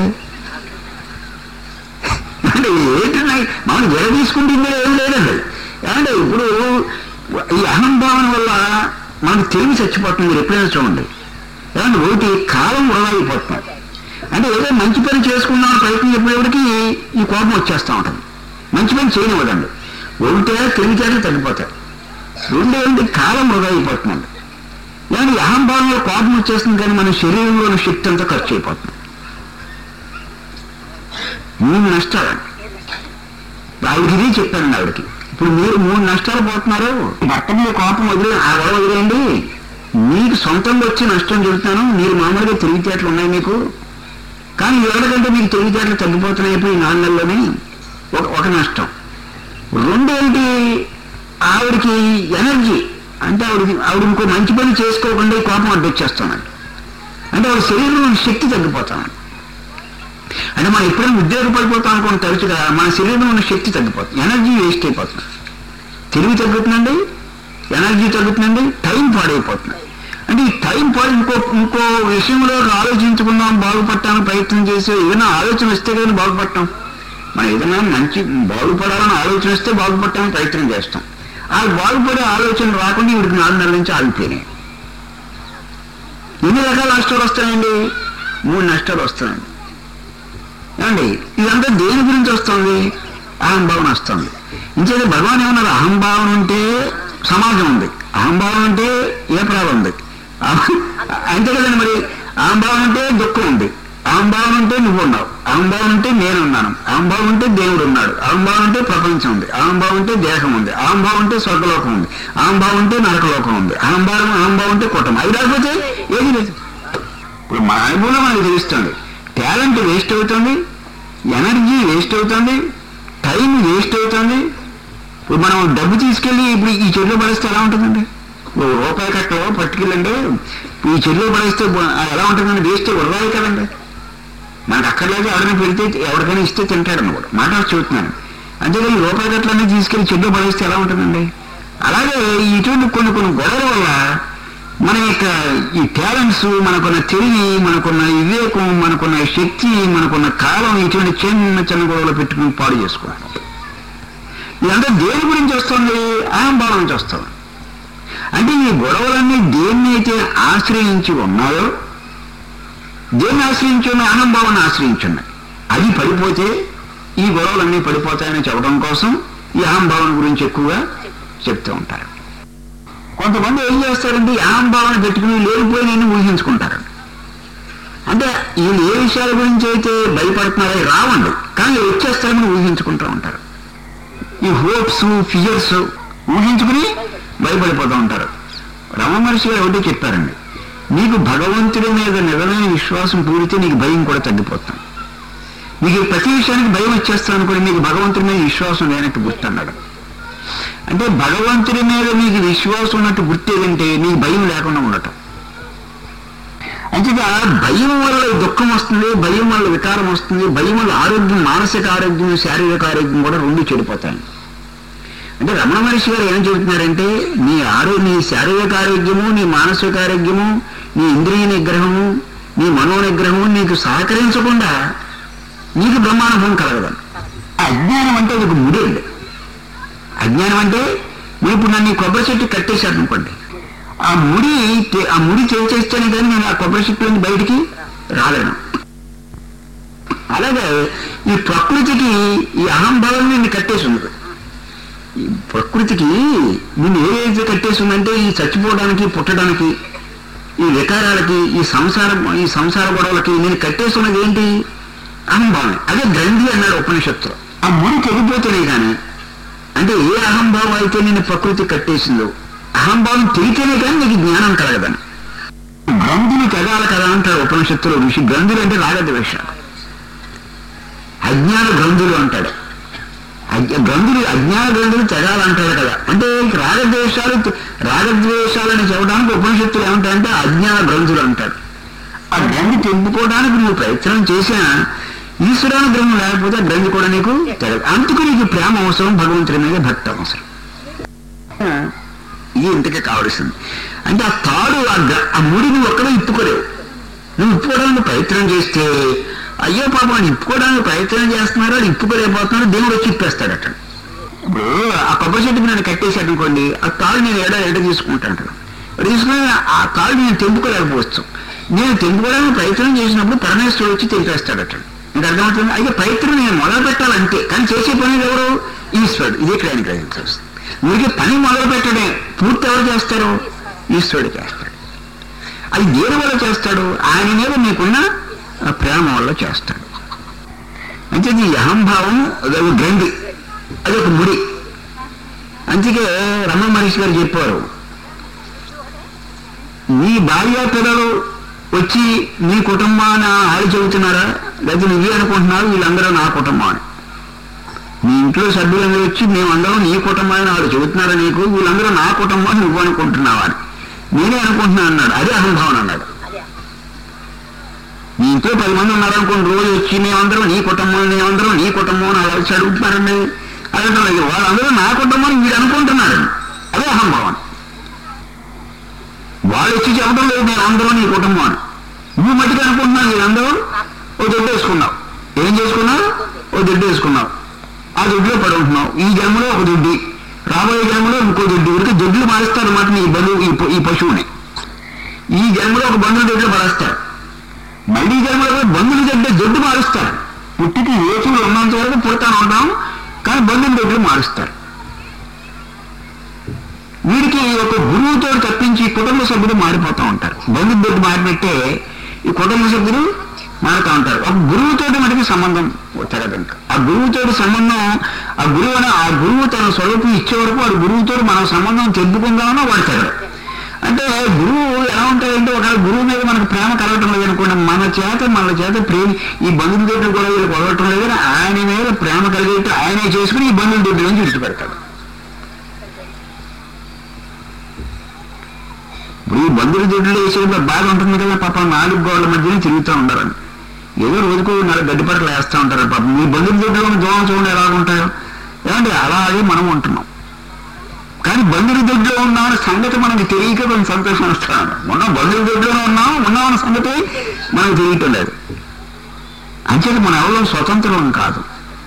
[SPEAKER 1] అంటే ఏంటి మనం విడ తీసుకుంటే ఇందులో ఏం లేదండి అంటే ఇప్పుడు ఈ అహంభావన వల్ల మనకు తెలివి చచ్చిపోతుంది మీరు ఎప్పుడైనా చూడండి ఏమంటే ఒకటి కాలం వృధా అయిపోతున్నారు అంటే ఏదో మంచి పని చేసుకుందాం ప్రయత్నం చెప్పేప్పటికీ ఈ కోపం వచ్చేస్తూ ఉంటుంది మంచి పని చేయనివ్వదండి ఒకటే తెలివితేటలు తగ్గిపోతాయి రెండు ఏంటి కాలం వృధా అయిపోతుంది ఏమంటే ఈ అహంభావంలో కోపం వచ్చేస్తుంది కానీ మన శరీరంలోని శక్తి అంతా ఖర్చు అయిపోతుంది మూడు నష్టాలు ఆవిడకి ఇది చెప్పానండి ఆవిడకి ఇప్పుడు మీరు మూడు నష్టాలు పోతున్నారు భర్త మీద కోపం వదిలే ఆ గొడవ వదిలేయండి మీకు సొంతంగా వచ్చి నష్టం చెబుతాను మీరు మామూలుగా తెలివితేటలు ఉన్నాయి మీకు కానీ ఎవరికంటే మీకు తెలివితేటలు తగ్గిపోతున్నాయి ఇప్పుడు ఈ నాలుగు నెలలోనే ఒక ఒక నష్టం రెండు ఏంటి ఆవిడకి ఎనర్జీ అంటే ఆవిడకి ఆవిడ ఇంకో మంచి పని చేసుకోకుండా ఈ కోపం అడ్డొచ్చేస్తున్నాడు అంటే ఆవిడ శరీరంలో శక్తి తగ్గిపోతాను అంటే మనం ఎప్పుడైనా ఉద్యోగపడిపోతాం అనుకోండి తరచుగా మన శరీరంలో ఉన్న శక్తి తగ్గిపోతుంది ఎనర్జీ వేస్ట్ అయిపోతుంది తెలివి తగ్గుతుందండి ఎనర్జీ తగ్గుతుందండి టైం పాడైపోతుంది అంటే ఈ టైం పాడు ఇంకో ఇంకో విషయంలో ఆలోచించుకుందాం బాగుపడటానికి ప్రయత్నం చేసి ఏదైనా ఆలోచన వస్తే కానీ బాగుపడటం మనం ఏదైనా మంచి బాగుపడాలని ఆలోచన వస్తే బాగుపడటానికి ప్రయత్నం చేస్తాం ఆ బాగుపడే ఆలోచన రాకుండా వీడికి నాలుగు నెలల నుంచి ఆగిపోయినాయి ఎన్ని రకాల నష్టాలు వస్తాయండి మూడు నష్టాలు వస్తాయండి ఏమండి ఇదంతా దేని గురించి వస్తుంది అహంభావన వస్తుంది ఇంకేది భగవాన్ ఏమన్నారు అహంభావన ఉంటే సమాజం ఉంది అహంభావన ఉంటే ఏ ప్రాబ్లం ఉంది అహం- అంతే కదండి మరి అహంభావన ఉంటే దుఃఖం ఉంది అహంభావన ఉంటే నువ్వు ఉన్నావు అహంభావన ఉంటే నేనున్నాను అహంభావన ఉంటే దేవుడు ఉన్నాడు అహంభావన ఉంటే ప్రపంచం ఉంది అహంభావన ఉంటే దేహం ఉంది అహంభావన ఉంటే స్వర్గలోకం ఉంది అహంభావన ఉంటే నరకలోకం ఉంది అహంభావం అహంభావం ఉంటే కుటుంబం అవి రాకపోతే ఏది లేదు ఇప్పుడు మన అనుభవంలో మనకు తెలుస్తుంది టాలెంట్ వేస్ట్ అవుతుంది ఎనర్జీ వేస్ట్ అవుతుంది టైం వేస్ట్ అవుతుంది ఇప్పుడు మనం డబ్బు తీసుకెళ్ళి ఇప్పుడు ఈ చెరువులో పడేస్తే ఎలా ఉంటుందండి ఓ రూపాయి కట్టలో పట్టుకెళ్ళండి ఈ చెరువులో పడేస్తే బ- అది ఎలా ఉంటుందండి వేస్ట్ వృధాయి కదండి మనకు అక్కర్లేదు ఎవరైనా పెడితే ఎవరికైనా ఇస్తే తింటాడు అన్నమాట మాట చెబుతున్నాను అంతేగాని ఈ రూపాయి కట్టలన్నీ తీసుకెళ్ళి చెరువులో పడేస్తే ఎలా ఉంటుందండి అలాగే ఇటువంటి కొన్ని కొన్ని గొడవల వల్ల మన యొక్క ఈ టాలెంట్స్ మనకున్న తెలివి మనకున్న వివేకం మనకున్న శక్తి మనకున్న కాలం ఇటువంటి చిన్న చిన్న గొడవలు పెట్టుకుని పాడు చేసుకుంటాం ఇదంతా దేని గురించి వస్తుంది అహంభావం నుంచి వస్తుంది అంటే ఈ గొడవలన్నీ దేన్నైతే ఆశ్రయించి ఉన్నాయో దేన్ని ఆశ్రయించి ఉన్నాయి అహంభావాన్ని ఆశ్రయించి ఉన్నాయి అది పడిపోతే ఈ గొడవలన్నీ పడిపోతాయని చెప్పడం కోసం ఈ అహంభావం గురించి ఎక్కువగా చెప్తూ ఉంటారు కొంతమంది ఏం చేస్తారంటే ఈ అహంభావన పెట్టుకుని లేనిపోయినని ఊహించుకుంటారు అంటే వీళ్ళు ఏ విషయాల గురించి అయితే భయపడుతున్నారో అవి రావండి కానీ వచ్చేస్తారని ఊహించుకుంటూ ఉంటారు ఈ హోప్స్ ఫియర్స్ ఊహించుకుని భయపడిపోతూ ఉంటారు రమ మహర్షి గారు ఒకటి చెప్పారండి నీకు భగవంతుడి మీద నిజమైన విశ్వాసం పూరితే నీకు భయం కూడా తగ్గిపోతుంది నీకు ప్రతి విషయానికి భయం వచ్చేస్తా అనుకోండి నీకు భగవంతుడి మీద విశ్వాసం లేనట్టు గుర్తు అన్నాడు అంటే భగవంతుడి మీద నీకు విశ్వాసం ఉన్నట్టు గుర్తేదంటే నీకు భయం లేకుండా ఉండటం అంతేగా భయం వల్ల దుఃఖం వస్తుంది భయం వల్ల వికారం వస్తుంది భయం వల్ల ఆరోగ్యం మానసిక ఆరోగ్యం శారీరక ఆరోగ్యం కూడా రెండు చెడిపోతాయి అంటే రమణ మహర్షి గారు ఏం చెబుతున్నారంటే నీ ఆరో నీ శారీరక ఆరోగ్యము నీ మానసిక ఆరోగ్యము నీ ఇంద్రియ నిగ్రహము నీ మనో నిగ్రహము నీకు సహకరించకుండా నీకు బ్రహ్మానుభవం కలగదు అజ్ఞానం అంటే అది ఒక ముడేళ్ళు అజ్ఞానం అంటే మీరు ఇప్పుడు నన్ను ఈ కొబ్బరి చెట్టు కట్టేశారు అనుకోండి ఆ ముడి తె- ఆ ముడి చేసేస్తేనే కానీ నేను ఆ కొబ్బరి చెట్టు నుంచి బయటికి రాలేను అలాగే ఈ ప్రకృతికి ఈ అహంభావం నిన్ను కట్టేసి ఉంది ఈ ప్రకృతికి నిన్ను ఏదైతే కట్టేసి ఉందంటే ఈ చచ్చిపోవడానికి పుట్టడానికి ఈ వికారాలకి ఈ సంసారం ఈ సంసార గొడవలకి నేను కట్టేసి ఉన్నది ఏంటి అహంభావం అదే గ్రంథి అన్నాడు ఉపనిషత్తులో ఆ ముడి తెగిపోతేనే కానీ అంటే ఏ అహంభావం అయితే నేను ప్రకృతి కట్టేసిందో అహంభావం తెలితేనే కానీ నీకు జ్ఞానం కలగదని గ్రంథులు తెగాలి కదా అంటారు ఉపనిషత్తులో ఋషి గ్రంథులు అంటే రాగద్వేషాలు అజ్ఞాన గ్రంథులు అంటాడు అజ్ఞ- గ్రంథులు అజ్ఞాన గ్రంథులు తెగాలంటాడు కదా అంటే రాగద్వేషాలు రాగద్వేషాలని చెప్పడానికి ఉపనిషత్తులు ఏమంటాయంటే అజ్ఞాన గ్రంథులు అంటాడు ఆ గ్రంథి తెంపుకోవడానికి నువ్వు ప్రయత్నం చేసినా ఈశ్వరానుగ్రహం లేకపోతే ఆ గ్రంథి కూడా నీకు తెరదు అందుకు నీకు ప్రేమ అవసరం భగవంతుడి మీద భక్తి అవసరం ఇది ఇంతకే కావలసింది అంటే ఆ తాడు ఆ గ- ఆ ముడి నువ్వు ఒక్కడే ఇప్పుకోలేవు నువ్వు ఇప్పుకోవడానికి ప్రయత్నం చేస్తే అయ్యో పాపం వాడు ఇప్పుకోవడానికి ప్రయత్నం చేస్తున్నాడు వాడు ఇప్పుకోలేకపోతున్నాడు దేవుడు వచ్చి ఇప్పేస్తాడు అక్కడ ఇప్పుడు ఆ కొబ్బరి చెట్టుకి నేను కట్టేశాడు అనుకోండి ఆ తాడు నేను ఎడ ఎడ తీసుకుంటాను తీసుకుని ఆ తాడు నేను తెంపుకోలేకపోవచ్చు నేను తెంపుకోవడానికి ప్రయత్నం చేసినప్పుడు పరమేశ్వరుడు వచ్చి తెంపేస్తాడు అక్కడ మీకు అర్థమవుతుంది అయితే ప్రయత్నం నేను మొదలు పెట్టాలంటే కానీ చేసే పని ఎవరు ఈశ్వరుడు ఇది ఇక్కడ ఆయన గ్రహించాల్సి వస్తుంది ఊరికి పని మొదలు పెట్టడే పూర్తి ఎవరు చేస్తారు ఈశ్వరుడు చేస్తాడు అది దేని వల్ల చేస్తాడు ఆయన మీద మీకున్న ఆ ప్రేమ వల్ల చేస్తాడు అంటే ఈ అహంభావం అదొక గ్రంథి అదొక ముడి అందుకే రమణ మహర్షి గారు చెప్పారు నీ భార్య పిల్లలు వచ్చి నీ కుటుంబాన్ని ఆడి చెబుతున్నారా లేదా నువ్వే అనుకుంటున్నారు వీళ్ళందరూ నా కుటుంబం అని నీ ఇంట్లో సభ్యులందరూ వచ్చి మేమందరం నీ కుటుంబాన్ని ఆడు చెబుతున్నారా నీకు వీళ్ళందరూ నా కుటుంబం నువ్వు అనుకుంటున్నావా అని నేనే అనుకుంటున్నా అన్నాడు అదే అహంభావన అన్నాడు నీ ఇంట్లో పది మంది ఉన్నారనుకోండి రోజు వచ్చి మేమందరం నీ కుటుంబం మేమందరం నీ కుటుంబం అని అలా వచ్చి అడుగుతున్నారండి అడగటం లేదు వాళ్ళందరూ నా కుటుంబం అని వీడు అనుకుంటున్నాడు అదే అహంభావన వాళ్ళు వచ్చి చెప్పడం లేదు మేమందరం నీ కుటుంబం అని నువ్వు మట్టికి అనుకుంటున్నావు వీళ్ళందరూ ఓ దొడ్డు వేసుకున్నావు ఏం చేసుకున్నావు ఓ దొడ్డు వేసుకున్నావు ఆ దొడ్లో పడి ఉంటున్నావు ఈ జన్మలో ఒక దొడ్డి రాబోయే జన్మలో ఇంకో దొడ్డి ఉడికి దొడ్లు మారుస్తారు అన్నమాట నీ బంధువు ఈ ప- ఈ పశువుని ఈ జన్మలో ఒక బంధువుల దొడ్లు మారుస్తారు మళ్ళీ జన్మలో బంధువుల దొడ్డు దొడ్డు మారుస్తారు పుట్టికి ఏసులు ఉన్నంత వరకు పుడతాను ఉంటాం కానీ బంధువుల దొడ్లు మారుస్తారు వీడికి ఒక గురువుతో తప్పించి కుటుంబ సభ్యులు మారిపోతూ ఉంటారు బంధు దొడ్డు మారినట్టే ఈ కుటుంబ సభ్యులు మారుతూ ఉంటారు ఒక గురువుతో మనకి సంబంధం తెరదంక ఆ గురువుతోటి సంబంధం ఆ గురువు అని ఆ గురువు తన స్వరూపం ఇచ్చే వరకు వాడు గురువుతో మనం సంబంధం తెంపుకుందామన్నా వాడు తెరడు అంటే గురువు ఎలా ఉంటాడంటే ఒక గురువు మీద మనకు ప్రేమ కలగటం లేదనుకోండి మన చేత మన చేత ప్రేమ ఈ బంధువుల దగ్గర కూడా వీళ్ళకి వదలటం లేదని ఆయన మీద ప్రేమ కలిగేట్టు ఆయనే చేసుకుని ఈ బంధువుల దగ్గర నుంచి విడిచిపెడతాడు ఇప్పుడు ఈ బంధువుల దొడ్లు వేసేటప్పుడు బాగా ఉంటుంది కదా పాపం నాలుగు గోడల మధ్యనే తిరుగుతూ ఉండాలని ఏదో రోజుకు నాలుగు గడ్డి పరకలు వేస్తూ ఉంటారు పాపం మీ బంధువుల దొడ్లో ఉన్న దూరం చూడండి ఎలా ఉంటాయో ఏమంటే అలాగే మనం ఉంటున్నాం కానీ బంధువుల దొడ్లో ఉన్నామన్న సంగతి మనకి తెలియక కొంచెం సంతోషం వస్తున్నాను ఉన్న బంధువుల దొడ్లోనే ఉన్నాం ఉన్నామన్న సంగతి మనకు తెలియటం లేదు అంచేది మన ఎవరో స్వతంత్రం కాదు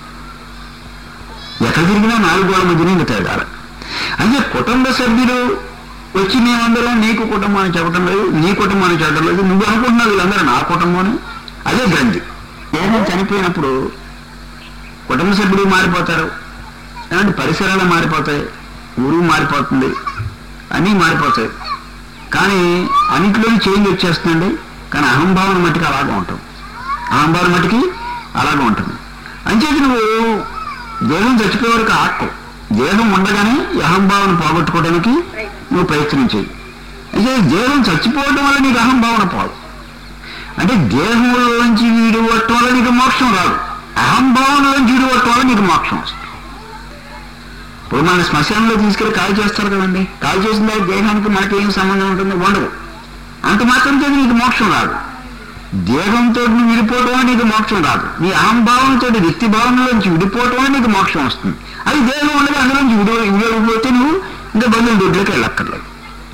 [SPEAKER 1] ఎక్కడ తిరిగినా నాలుగు గోడల మధ్యనే ఇంకా తిరగాలి అంటే కుటుంబ సభ్యులు వచ్చి మేమందరం నీకు కుటుంబాన్ని చెప్పడం లేదు నీ కుటుంబాన్ని చెప్పడం లేదు నువ్వు అనుకుంటున్నావు వీళ్ళందరూ నా కుటుంబం అని అదే గ్రంథి దేహం చనిపోయినప్పుడు కుటుంబ సభ్యులు మారిపోతారు ఏమంటే పరిసరాలు మారిపోతాయి ఊరు మారిపోతుంది అన్నీ మారిపోతాయి కానీ అన్నింటిలోని చేంజ్ వచ్చేస్తుందండి కానీ అహంభావన మట్టికి అలాగే ఉంటాం అహంభావన మట్టికి అలాగే ఉంటుంది అంచేది నువ్వు దేహం చచ్చిపోయే వరకు ఆక్కు దేహం ఉండగానే ఈ అహంభావన పోగొట్టుకోవడానికి నువ్వు ప్రయత్నం చేయి అయితే దేహం చచ్చిపోవడం వల్ల నీకు అహంభావన పోదు అంటే దేహంలోంచి విడివట్టం వల్ల నీకు మోక్షం రాదు అహంభావనలోంచి విడివట్టం వల్ల నీకు మోక్షం వస్తుంది ఇప్పుడు మన శ్మశానంలో తీసుకెళ్ళి కాల్ చేస్తారు కదండి కాల్ చేసిన తర్వాత దేహానికి మనకి ఏం సంబంధం ఉంటుంది ఉండదు అంత మాత్రంతో నీకు మోక్షం రాదు దేహంతో నువ్వు విడిపోవటం వల్ల నీకు మోక్షం రాదు నీ అహంభావంతో వ్యక్తి భావనలోంచి విడిపోవటం వల్ల నీకు మోక్షం వస్తుంది అది దేహం ఉండదు అందులోంచి విడి విడిపోతే నువ్వు ఇంకా బంధువుల దొడ్లోకి వెళ్ళక్కర్లేదు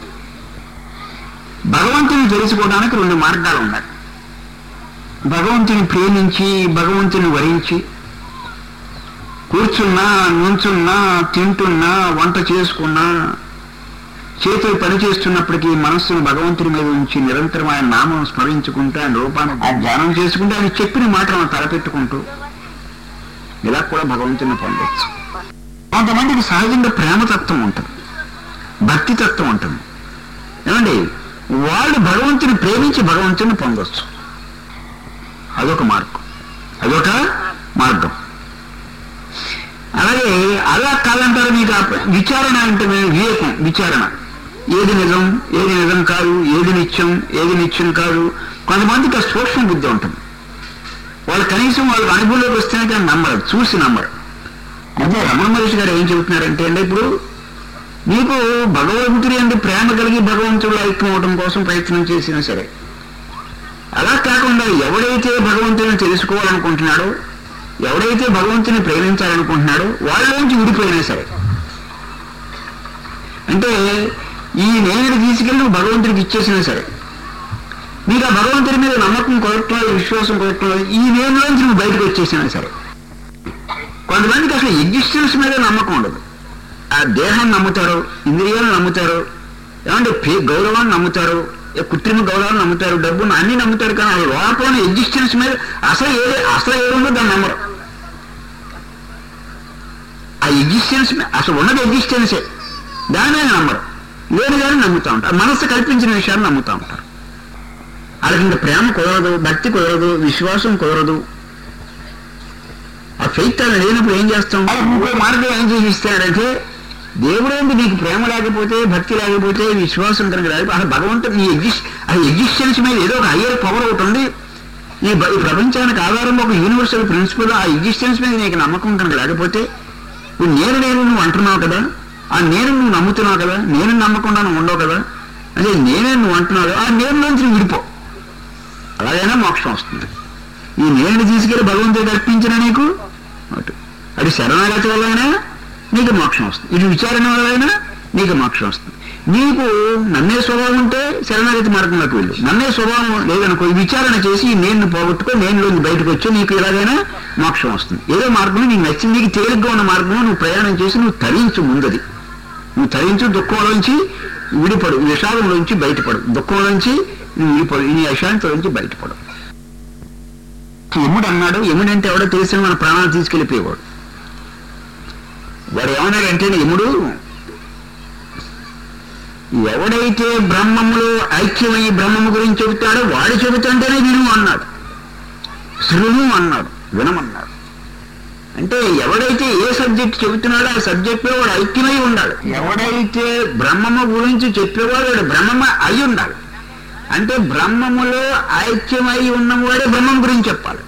[SPEAKER 1] భగవంతుని తెలుసుకోవడానికి రెండు మార్గాలు ఉన్నాయి భగవంతుని ప్రేమించి భగవంతుని వరించి కూర్చున్నా నుంచున్నా తింటున్నా వంట చేసుకున్నా చేతులు పని చేస్తున్నప్పటికీ మనస్సును భగవంతుని మీద ఉంచి నిరంతరం ఆయన నామం స్మరించుకుంటూ ఆయన రూపాన్ని ఆయన ధ్యానం చేసుకుంటూ ఆయన చెప్పిన మాటలను తలపెట్టుకుంటూ ఇలా కూడా భగవంతుని పొందొచ్చు కొంతమందికి సహజంగా ప్రేమతత్వం ఉంటుంది భక్తి తత్వం ఉంటుంది ఏమండి వాళ్ళు భగవంతుని ప్రేమించి భగవంతుని పొందొచ్చు అదొక మార్గం అదొక మార్గం అలాగే అలా కాదంటారు మీకు ఆ విచారణ అంటే వివేకం విచారణ ఏది నిజం ఏది నిజం కాదు ఏది నిత్యం ఏది నిత్యం కాదు కొంతమందికి ఆ సూక్ష్మ బుద్ధి ఉంటుంది వాళ్ళు కనీసం వాళ్ళకి అనుభవంలోకి వస్తేనే కానీ నమ్మరు చూసి నమ్మరు అంటే రమణ మహర్షి గారు ఏం చెబుతున్నారంటే అంటే ఇప్పుడు నీకు భగవద్గీత అంటే ప్రేమ కలిగి భగవంతుడు ఐక్యం అవడం కోసం ప్రయత్నం చేసినా సరే అలా కాకుండా ఉండాలి ఎవడైతే భగవంతుని తెలుసుకోవాలనుకుంటున్నాడో ఎవడైతే భగవంతుని ప్రేమించాలనుకుంటున్నాడో వాళ్ళలోంచి విడిపోయినా సరే అంటే ఈ నేను తీసుకెళ్ళి నువ్వు భగవంతుడికి ఇచ్చేసినా సరే నీకు ఆ భగవంతుడి మీద నమ్మకం కుదరట్లేదు విశ్వాసం కుదరట్లేదు ఈ నేనులోంచి నువ్వు బయటకు వచ్చేసినా సరే కొంతమందికి అసలు ఎగ్జిస్టెన్స్ మీద నమ్మకం ఉండదు ఆ దేహాన్ని నమ్ముతారు ఇంద్రియాలను నమ్ముతారు ఏమంటే పే గౌరవాన్ని నమ్ముతారు ఏ కృత్రిమ గౌరవాన్ని నమ్ముతారు డబ్బును అన్ని నమ్ముతారు కానీ ఆ లోపల ఎగ్జిస్టెన్స్ మీద అసలు ఏది అసలు ఏముందో దాన్ని నమ్మరు ఆ ఎగ్జిస్టెన్స్ మీద అసలు ఉన్నది ఎగ్జిస్టెన్సే దాని మీద నమ్మరు లేని కానీ నమ్ముతూ ఉంటారు మనసు కల్పించిన విషయాన్ని నమ్ముతూ ఉంటారు వాళ్ళకి ఇంకా ప్రేమ కుదరదు భక్తి కుదరదు విశ్వాసం కుదరదు ఆ ఫెయిత్ అని లేనప్పుడు ఏం చేస్తాం ఇంకో మార్గం ఏం చేసిస్తాడంటే దేవుడేంటి నీకు ప్రేమ లేకపోతే భక్తి లేకపోతే విశ్వాసం కనుక లేకపోతే అసలు భగవంతుడు నీ ఎగ్జిస్ట్ ఆ ఎగ్జిస్టెన్స్ మీద ఏదో ఒక హయ్యర్ పవర్ ఒకటి ఉంది ఈ బ- ఈ ప్రపంచానికి ఆధారంగా ఒక యూనివర్సల్ ప్రిన్సిపల్ ఆ ఎగ్జిస్టెన్స్ మీద నీకు నమ్మకం కనుక లేకపోతే ఇప్పుడు నేను నేను నువ్వు అంటున్నావు కదా ఆ నేను నువ్వు నమ్ముతున్నావు కదా నేను నమ్మకుండా నువ్వు ఉండవు కదా అదే నేనే నువ్వు అంటున్నావు కదా ఆ నేను నుంచి నువ్వు విడిపో అలాగైనా మోక్షం వస్తుంది ఈ నేను తీసుకెళ్లి భగవంతుడు అర్పించిన నీకు అటు అటు శరణాగతి వల్లైనా నీకు మోక్షం వస్తుంది ఇటు విచారణ వల్లైనా నీకు మోక్షం వస్తుంది నీకు నమ్మే స్వభావం ఉంటే శరణాగతి మార్గంలోకి వెళ్ళు నమ్మే స్వభావం లేదనుకో ఈ విచారణ చేసి ఈ నేను పోగొట్టుకో నేనులోంచి బయటకు వచ్చి నీకు ఎలాగైనా మోక్షం వస్తుంది ఏదో మార్గం నీకు నచ్చింది నీకు తేలిగ్గా ఉన్న మార్గంలో నువ్వు ప్రయాణం చేసి నువ్వు తరించు ముందది నువ్వు తరించు దుఃఖంలోంచి విడిపడు ఈ విషాదంలోంచి బయటపడు దుఃఖంలోంచి నువ్వు విడిపడు ఈ అశాంతిలోంచి బయటపడు యముడు అన్నాడు యముడంటే ఎవడో తెలిసిన మన ప్రాణాలు తీసుకెళ్ళిపోయేవాడు వాడు ఏమన్నాడంటే యముడు ఎవడైతే బ్రహ్మములో ఐక్యమై బ్రహ్మము గురించి చెబుతాడో వాడు చెబుతుంటేనే విను అన్నాడు శృణు అన్నాడు వినమన్నాడు అంటే ఎవడైతే ఏ సబ్జెక్ట్ చెబుతున్నాడో ఆ సబ్జెక్ట్ లో వాడు ఐక్యమై ఉండాలి ఎవడైతే బ్రహ్మము గురించి చెప్పేవాడు వాడు బ్రహ్మమ అయి ఉండాలి అంటే బ్రహ్మములో ఐక్యమై ఉన్నవాడే బ్రహ్మం గురించి చెప్పాలి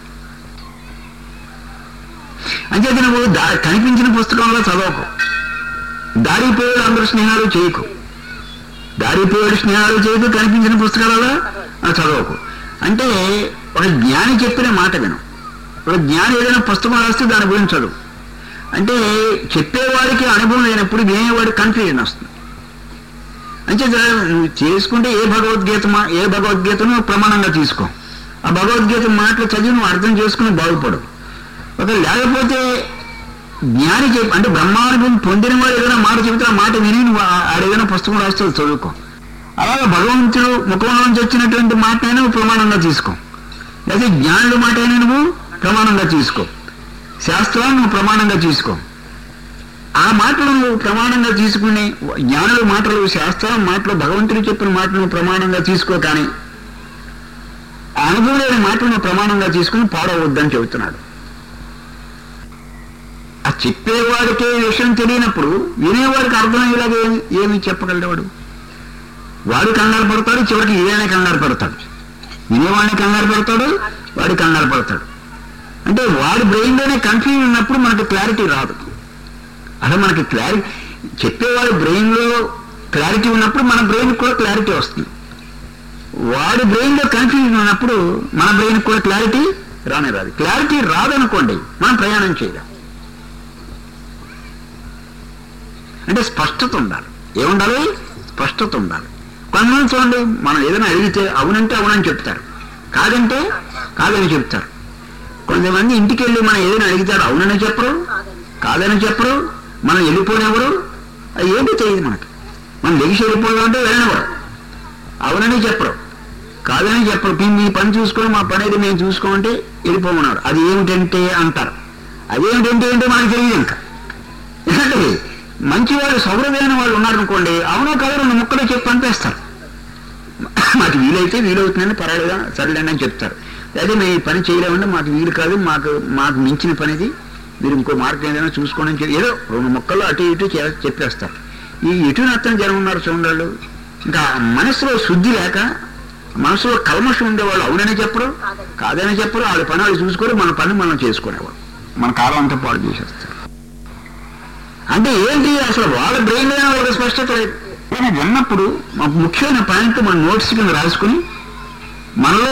[SPEAKER 1] అంటే నువ్వు దా కనిపించిన పుస్తకంలో చదవకు దారిపోయేడు అందరూ స్నేహాలు చేయకు దారిపోయేడు స్నేహాలు చేయకు కనిపించిన పుస్తకాలలో ఆ చదవకు అంటే ఒక జ్ఞాని చెప్పిన మాట విను ఒక జ్ఞాని ఏదైనా పుస్తకం రాస్తే దాని గురించి చదువు అంటే చెప్పేవాడికి అనుభవం లేనప్పుడు వినేవాడికి కన్ఫ్యూజన్ వస్తుంది అంటే నువ్వు చేసుకుంటే ఏ భగవద్గీత మా- ఏ భగవద్గీతను ప్రమాణంగా తీసుకో ఆ భగవద్గీత మాటలు చదివి నువ్వు అర్థం చేసుకుని బాగుపడు ఒక లేకపోతే జ్ఞాని చెప్ అంటే బ్రహ్మానుభవం పొందిన వాడు ఏదైనా మాట చెబితే ఆ మాట విని నువ్వు ఆ- ఆడ ఏదైనా పుస్తకం రాస్తే అది చదువుకో అలాగే భగవంతుడు ముఖంలో నుంచి వచ్చినటువంటి మాటనైనా నువ్వు ప్రమాణంగా తీసుకో లేదా జ్ఞానుల మాట అయినా నువ్వు ప్రమాణంగా తీసుకో శాస్త్రాన్ని నువ్వు ప్రమాణంగా తీసుకో ఆ మాటలు నువ్వు ప్రమాణంగా తీసుకుని జ్ఞానుల మాటలు శాస్త్రం మాటలు భగవంతుడు చెప్పిన మాటలు ప్రమాణంగా తీసుకో కానీ ఆ అనుభవం లేని మాటలను ప్రమాణంగా తీసుకుని పాడవద్దని చెబుతున్నాడు ఆ చెప్పేవాడికి ఈ విషయం తెలియనప్పుడు వినేవాడికి అర్థమయ్యేలాగా ఏమి ఏమి చెప్పగలడు వాడు వాడు కంగారు పడతాడు చివరికి ఈయనే కంగారు పడతాడు వినేవాడిని కంగారు పడతాడు వాడు కంగారు పడతాడు అంటే వాడి బ్రెయిన్లోనే కన్ఫ్యూజన్ ఉన్నప్పుడు మనకు క్లారిటీ రాదు అలా మనకి క్లారిటీ చెప్పేవాడు బ్రెయిన్లో క్లారిటీ ఉన్నప్పుడు మన బ్రెయిన్ కూడా క్లారిటీ వస్తుంది వాడి బ్రెయిన్లో కన్ఫ్యూజన్ ఉన్నప్పుడు మన బ్రెయిన్ కూడా క్లారిటీ రానే రాదు క్లారిటీ రాదనుకోండి మనం ప్రయాణం చేయలేం అంటే స్పష్టత ఉండాలి ఏముండాలి స్పష్టత ఉండాలి కొంతమంది చూడండి మనం ఏదైనా అడిగితే అవునంటే అవునని చెప్తారు కాదంటే కాదని చెప్తారు కొంతమంది ఇంటికి వెళ్ళి మనం ఏదైనా అడిగితాడు అవునని చెప్పరు కాదని చెప్పరు మనం వెళ్ళిపోయినెవరు అది ఏంటి తెలియదు మనకి మనం లెగిసి వెళ్ళిపోదాం అంటే వెళ్ళనివ్వరు అవునని చెప్పరు కాదని చెప్పరు "మీ- మీ పని చూసుకొని మా పని అయితే మేము చూసుకోమంటే వెళ్ళిపోమన్నారు అది ఏమిటంటే అంటారు అదేమిటంటే ఏంటో మనకు తెలియదు ఇంకా ఎందుకంటే మంచి వాళ్ళు సౌరభ్యమైన వాళ్ళు ఉన్నారనుకోండి అవునో కాదు రెండు ముక్కలు చెప్పి పంపేస్తారు మాకు వీలైతే వీలవుతుందని పర్వాలేదా సరేలేండి అని చెప్తారు అదే మేము ఈ పని చేయలేమంటే మాకు వీలు కాదు మాకు మాకు మించిన పనిది మీరు ఇంకో మార్గం ఏదైనా చూసుకోండి అని చెప్పి ఏదో రెండు ముక్కలు అటు ఇటు చే- చెప్పేస్తారు ఈ ఇటు నత్తని జనం ఉన్నారు చూడండి ఇంకా మనసులో శుద్ధి లేక మనసులో కల్మషం ఉండేవాళ్ళు అవునని చెప్పరు కాదని చెప్పరు వాళ్ళ పని వాళ్ళు చూసుకోరు మన పని మనం చేసుకునేవాళ్ళు మన కాలం అంతా పాడు చేసేస్తారు అంటే ఏంటి అసలు వాళ్ళ బ్రెయిన్ లో వాళ్ళకి స్పష్టత లేదు నేను విన్నప్పుడు మాకు ముఖ్యమైన పాయింట్ మన నోట్స్ కింద రాసుకుని మనలో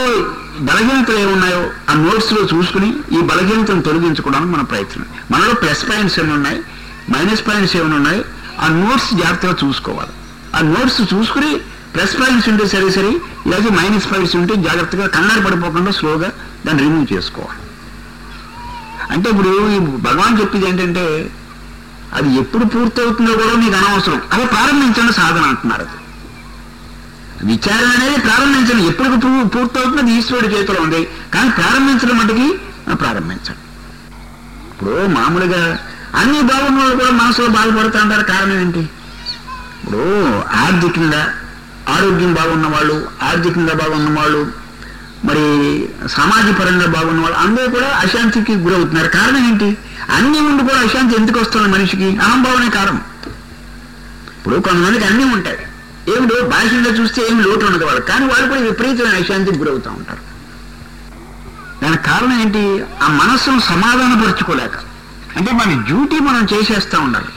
[SPEAKER 2] బలహీనతలు ఏమున్నాయో ఆ నోట్స్లో చూసుకుని ఈ బలహీనతను తొలగించుకోవడానికి మన ప్రయత్నం మనలో ప్లస్ పాయింట్స్ ఏమైనా ఉన్నాయి మైనస్ పాయింట్స్ ఏమైనా ఉన్నాయి ఆ నోట్స్ జాగ్రత్తగా చూసుకోవాలి ఆ నోట్స్ చూసుకుని ప్లస్ పాయింట్స్ ఉంటే సరే సరే ఇలాగే మైనస్ పాయింట్స్ ఉంటే జాగ్రత్తగా కంగారు పడిపోకుండా స్లోగా దాన్ని రిమూవ్ చేసుకోవాలి అంటే ఇప్పుడు ఈ భగవాన్ చెప్పేది ఏంటంటే అది ఎప్పుడు పూర్తవుతుందో కూడా మీకు అనవసరం అదే ప్రారంభించండి సాధన అంటున్నారు అది విచారణ అనేది ప్రారంభించండి ఎప్పుడు పూ- పూర్తవుతుందో అది ఈశ్వరుడి చేతిలో ఉంది కానీ ప్రారంభించడం మటుకి ఆ, ప్రారంభించండి ఇప్పుడు మామూలుగా అన్ని బాగున్న వాళ్ళు కూడా మనసులో బాధపడుతూ ఉంటారు కారణం ఏంటి ఇప్పుడు ఆర్థికంగా ఆరోగ్యం బాగున్న వాళ్ళు ఆర్థికంగా బాగున్న వాళ్ళు మరి సామాజిక పరంగా బాగున్న వాళ్ళు అందరూ కూడా అశాంతికి గురవుతున్నారు కారణం ఏంటి అన్ని ఉండి కూడా అశాంతి ఎందుకు వస్తుంది మనిషికి అహంభావనే కారణం ఇప్పుడు కొంతమందికి అన్నీ ఉంటాయి ఏమిటో బాహ్యంగా చూస్తే ఏమి లోటు ఉండదు వాళ్ళు కానీ వాళ్ళు కూడా విపరీతమైన అశాంతికి గురవుతూ ఉంటారు దానికి కారణం ఏంటి ఆ మనస్సును సమాధానపరుచుకోలేక అంటే మన డ్యూటీ మనం చేసేస్తూ ఉండాలి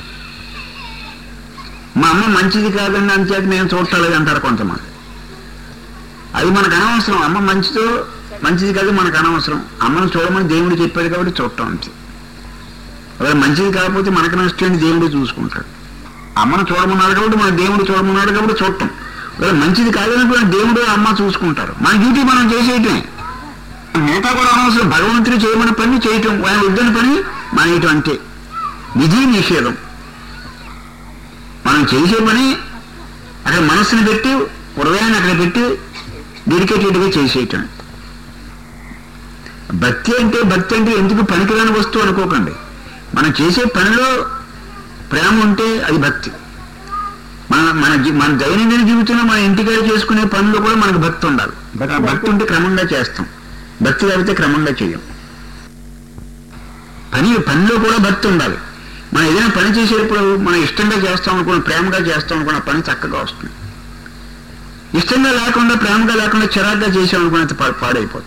[SPEAKER 2] మా అమ్మ మంచిది కాదండి అంతేత నేను చూడలేదు అంటారు కొంతమంది అది మనకు అనవసరం అమ్మ మంచిదో మంచిది కాదు మనకు అనవసరం అమ్మను చూడమని దేవుడు చెప్పాడు కాబట్టి చూడటం అంతే ఒకవేళ మంచిది కాకపోతే మనకు నష్టం దేవుడు చూసుకుంటాడు అమ్మను చూడమన్నాడు కాబట్టి మన దేవుడు చూడమన్నాడు కాబట్టి చూడటం ఒకవేళ మంచిది కాదనుకున్న దేవుడు అమ్మ చూసుకుంటారు మన డ్యూటీ మనం చేసేయటమే మిగతా కూడా అనవసరం భగవంతుడు చేయమని పని చేయటం ఆయన వద్దని పని మన అంతే విధి నిషేధం మనం చేసే పని అక్కడ మనస్సుని పెట్టి హృదయాన్ని అక్కడ పెట్టి డెడికేటెడ్గా చేసేయటం భక్తి అంటే భక్తి అంటే ఎందుకు పనికిరాని వస్తువు అనుకోకండి మనం చేసే పనిలో ప్రేమ ఉంటే అది భక్తి మన మన జీ- మన దైనందిన జీవితంలో మన ఇంటికాడ చేసుకునే పనులు కూడా మనకు భక్తి ఉండాలి ఆ భక్తి ఉంటే క్రమంగా చేస్తాం భక్తి లేకపోతే క్రమంగా చేయం పని పనిలో కూడా భక్తి ఉండాలి మనం ఏదైనా పని చేసేటప్పుడు మనం ఇష్టంగా చేస్తాం అనుకున్న ప్రేమగా చేస్తాం అనుకున్న పని చక్కగా వస్తుంది ఇష్టంగా లేకుండా ప్రేమగా లేకుండా చిరాగ్గా చేసాం అనుకున్న పా- పాడైపోతుంది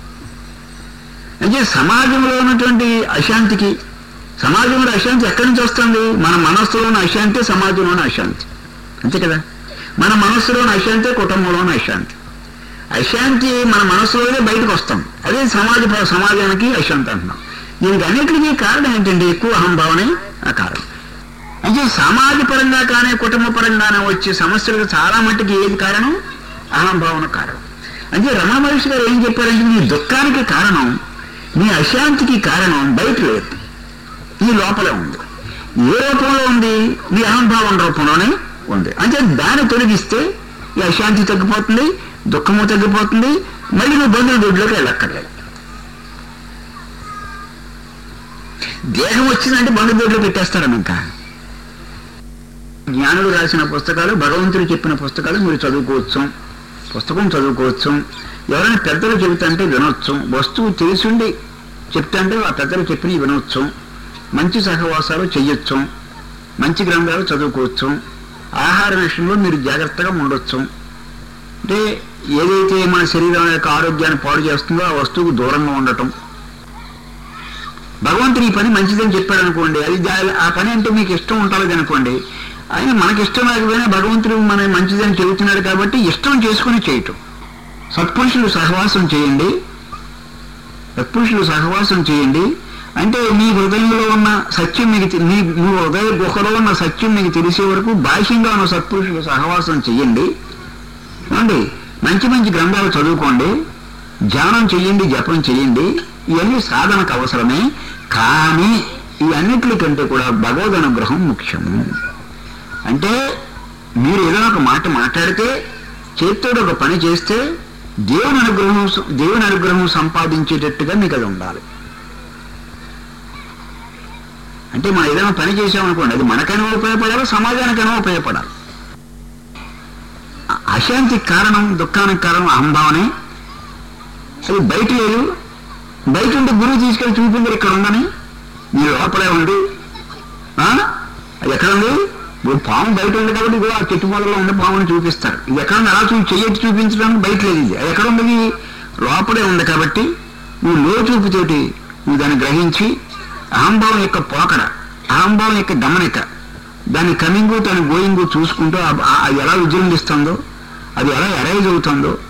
[SPEAKER 2] అంటే సమాజంలో ఉన్నటువంటి అశాంతికి సమాజంలో అశాంతి ఎక్కడి నుంచి వస్తుంది మన మనస్సులోని అశాంతి సమాజంలోని అశాంతి అంతే కదా మన మనస్సులోని అశాంతి కుటుంబంలోని అశాంతి అశాంతి మన మనస్సులోనే బయటకు వస్తాం అదే సమాజ సమాజానికి అశాంతి అంటున్నాం దీనికి అన్నిటికీ కారణం ఏంటంటే ఎక్కువ అహంభావనే ఆ కారణం అయితే సమాజ పరంగా కానీ కుటుంబ పరంగానే వచ్చే సమస్యలకు చాలా మట్టుకి ఏది కారణం అహంభావన కారణం అంటే రమణ మహర్షి గారు ఏం చెప్పారంటే నీ దుఃఖానికి కారణం నీ అశాంతికి కారణం బయట లేదు ఈ లోపలే ఉంది ఏ రూపంలో ఉంది నీ అహంభావం రూపంలోనే ఉంది అంటే దాన్ని తొలగిస్తే ఈ అశాంతి తగ్గిపోతుంది దుఃఖము తగ్గిపోతుంది మళ్ళీ నువ్వు బంధువుల దొడ్లోకి వెళ్ళక్కర్లేదు దేహం వచ్చిందంటే బంధు దొడ్లో పెట్టేస్తాడు ఇంకా జ్ఞానులు రాసిన పుస్తకాలు భగవంతుడు చెప్పిన పుస్తకాలు మీరు చదువుకోవచ్చు పుస్తకం చదువుకోవచ్చు ఎవరైనా పెద్దలు చెబుతుంటే వినొచ్చు వస్తువు తెలిసిండి చెప్తుంటే ఆ పెద్దలు చెప్పినవి వినొచ్చు మంచి సహవాసాలు చెయ్యొచ్చు మంచి గ్రంథాలు చదువుకోవచ్చు ఆహార విషయంలో మీరు జాగ్రత్తగా ఉండొచ్చు అంటే ఏదైతే మన శరీరం యొక్క ఆరోగ్యాన్ని పాడు చేస్తుందో ఆ వస్తువుకు దూరంగా ఉండటం భగవంతుడు ఈ పని మంచిదని చెప్పాడు అనుకోండి అది దా- ఆ పని అంటే మీకు ఇష్టం ఉంటుంది అనుకోండి ఆయన మనకి ఇష్టం లేకపోయినా భగవంతుడు మన మంచిదని చెబుతున్నాడు కాబట్టి ఇష్టం చేసుకుని చేయటం సత్పురుషులు సహవాసం చేయండి సత్పురుషులు సహవాసం చేయండి అంటే మీ హృదయంలో ఉన్న సత్యం మీకు తె- మీ మీ హృదయ గుహలో ఉన్న సత్యం మీకు తెలిసే వరకు బాహ్యంగా ఉన్న సత్పురుషులు సహవాసం చేయండి ఏమండి మంచి మంచి గ్రంథాలు చదువుకోండి ధ్యానం చెయ్యండి జపం చెయ్యండి ఇవన్నీ సాధనకు అవసరమే కానీ ఇవన్నిటికంటే కూడా భగవద్ అనుగ్రహం ముఖ్యము అంటే మీరు ఏదైనా ఒక మాట మాట్లాడితే చేతితో ఒక పని చేస్తే దేవుని అనుగ్రహం దేవుని అనుగ్రహం సంపాదించేటట్టుగా మీకు అది ఉండాలి అంటే మనం ఏదైనా పని చేసామనుకోండి అది మనకైనా ఉపయోగపడాలి సమాజానికైనా ఉపయోగపడాలి అ- అశాంతికి కారణం దుఃఖానికి కారణం అహంభావనే అది బయట లేదు బయట ఉంటే గురువు తీసుకెళ్ళి చూపించారు ఇక్కడ ఉందని మీరు లోపలే ఉంది ఆ? అది ఎక్కడ ఉంది ఇప్పుడు పాము బయట ఉంది కాబట్టి ఇదిగో ఆ చెట్టు మొదల్లో ఉన్న పాముని చూపిస్తారు ఇది ఎక్కడ ఉంది అలా చూ చెయ్యట్టు చూపించడానికి బయట లేదు ఇది అది ఎక్కడ ఉంది ఇది? లోపలే ఉంది కాబట్టి నువ్వు లోచూపుతోటి నువ్వు దాన్ని గ్రహించి అహంభావం యొక్క పోకడ అహంభావం యొక్క గమనిక దాని కమింగు దాని గోయింగు చూసుకుంటూ ఆ- ఆ- అది ఎలా విజృంభిస్తుందో అది ఎలా ఎరైజ్ అవుతుందో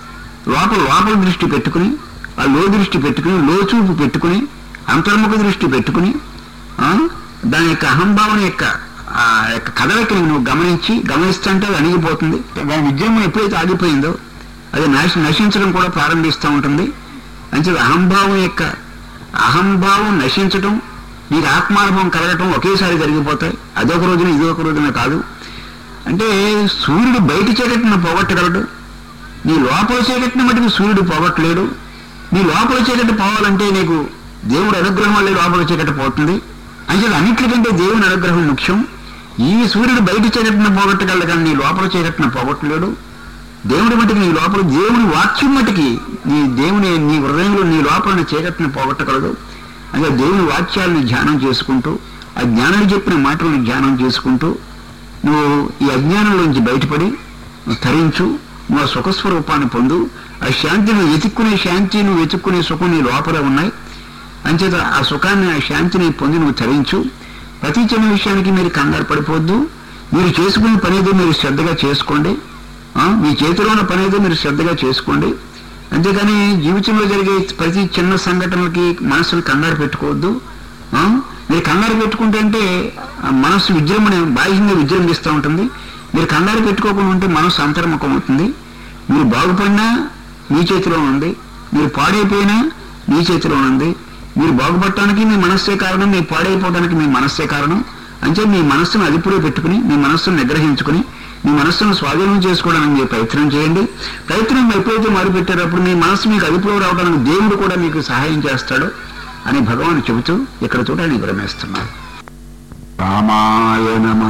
[SPEAKER 2] లోపల లోపల దృష్టి పెట్టుకుని ఆ లో దృష్టి పెట్టుకుని లో చూపు పెట్టుకుని అంతర్ముఖ దృష్టి పెట్టుకుని ఆ, దాని యొక్క అహంభావన యొక్క ఆ యొక్క కదలికని నువ్వు గమనించి గమనిస్తుంటే అది అణిగిపోతుంది దాని ఉద్యమం ఎప్పుడైతే ఆగిపోయిందో అది నశ నశించడం కూడా ప్రారంభిస్తూ ఉంటుంది అంటే అహంభావం యొక్క అహంభావం నశించటం నీకు ఆత్మానుభవం కలగటం ఒకేసారి జరిగిపోతాయి అదొక రోజున ఇదొక రోజున కాదు అంటే సూర్యుడు బయట చీకటిని పోగొట్టగలడు నీ లోపల చీకటిని మటుకు సూర్యుడు పోగొట్టలేడు నీ లోపల చీకటి పోవాలంటే నీకు దేవుడు అనుగ్రహం వల్లే లోపల చీకటి పోతుంది అంటే అన్నిటికంటే దేవుని అనుగ్రహం ముఖ్యం ఈ సూర్యుడు బయట చీకటిని పోగొట్టగలడు కానీ నీ లోపల చీకటిని పోగొట్టలేడు దేవుడి మటుకు నీ లోపల దేవుని వాక్యం మటుకి నీ దేవుని నీ హృదయంలో నీ లోపల చీకటిని పోగొట్టగలదు అంటే దేవుని వాక్యాలను ధ్యానం చేసుకుంటూ ఆ జ్ఞానులు చెప్పిన మాటలను ధ్యానం చేసుకుంటూ నువ్వు ఈ అజ్ఞానంలోంచి బయటపడి నువ్వు తరించు నువ్వు ఆ సుఖస్వరూపాన్ని పొందు ఆ శాంతిని వెతుక్కునే శాంతి నువ్వు వెతుక్కునే సుఖం నీ లోపల ఉన్నాయి అంచేత ఆ సుఖాన్ని ఆ శాంతిని పొంది నువ్వు తరించు ప్రతి చిన్న విషయానికి మీరు కంగారు పడిపోవద్దు మీరు చేసుకునే పని ఏదో మీరు శ్రద్ధగా చేసుకోండి ఆ, మీ చేతిలో ఉన్న పని ఏదో మీరు శ్రద్ధగా చేసుకోండి అంతేగాని జీవితంలో జరిగే ప్రతి చిన్న సంఘటనలకి మనసును కంగారు పెట్టుకోవద్దు ఆ, మీరు కంగారు పెట్టుకుంటే అంటే ఆ మనసు విజృంభణ బాహ్యంగా విజృంభిస్తూ ఉంటుంది మీరు కంగారు పెట్టుకోకుండా ఉంటే మనసు అంతర్ముఖం అవుతుంది మీరు బాగుపడినా మీ చేతిలో ఉంది మీరు పాడైపోయినా మీ చేతిలో ఉంది మీరు బాగుపడటానికి మీ మనస్సే కారణం మీ పాడైపోవడానికి మీ మనస్సే కారణం అంటే మీ మనస్సును అదుపులో పెట్టుకుని మీ మనస్సును నిగ్రహించుకుని మీ మనస్సును స్వాధీనం చేసుకోవడానికి మీరు ప్రయత్నం చేయండి ప్రయత్నం ఎప్పుడైతే మొదలుపెట్టారప్పుడు మీ మనస్సు మీకు అదుపులో రావడానికి దేవుడు కూడా మీకు సహాయం చేస్తాడు అని భగవాన్ చెబుతూ ఇక్కడ చూడడానికి భ్రమిస్తున్నారు రామాయ నమ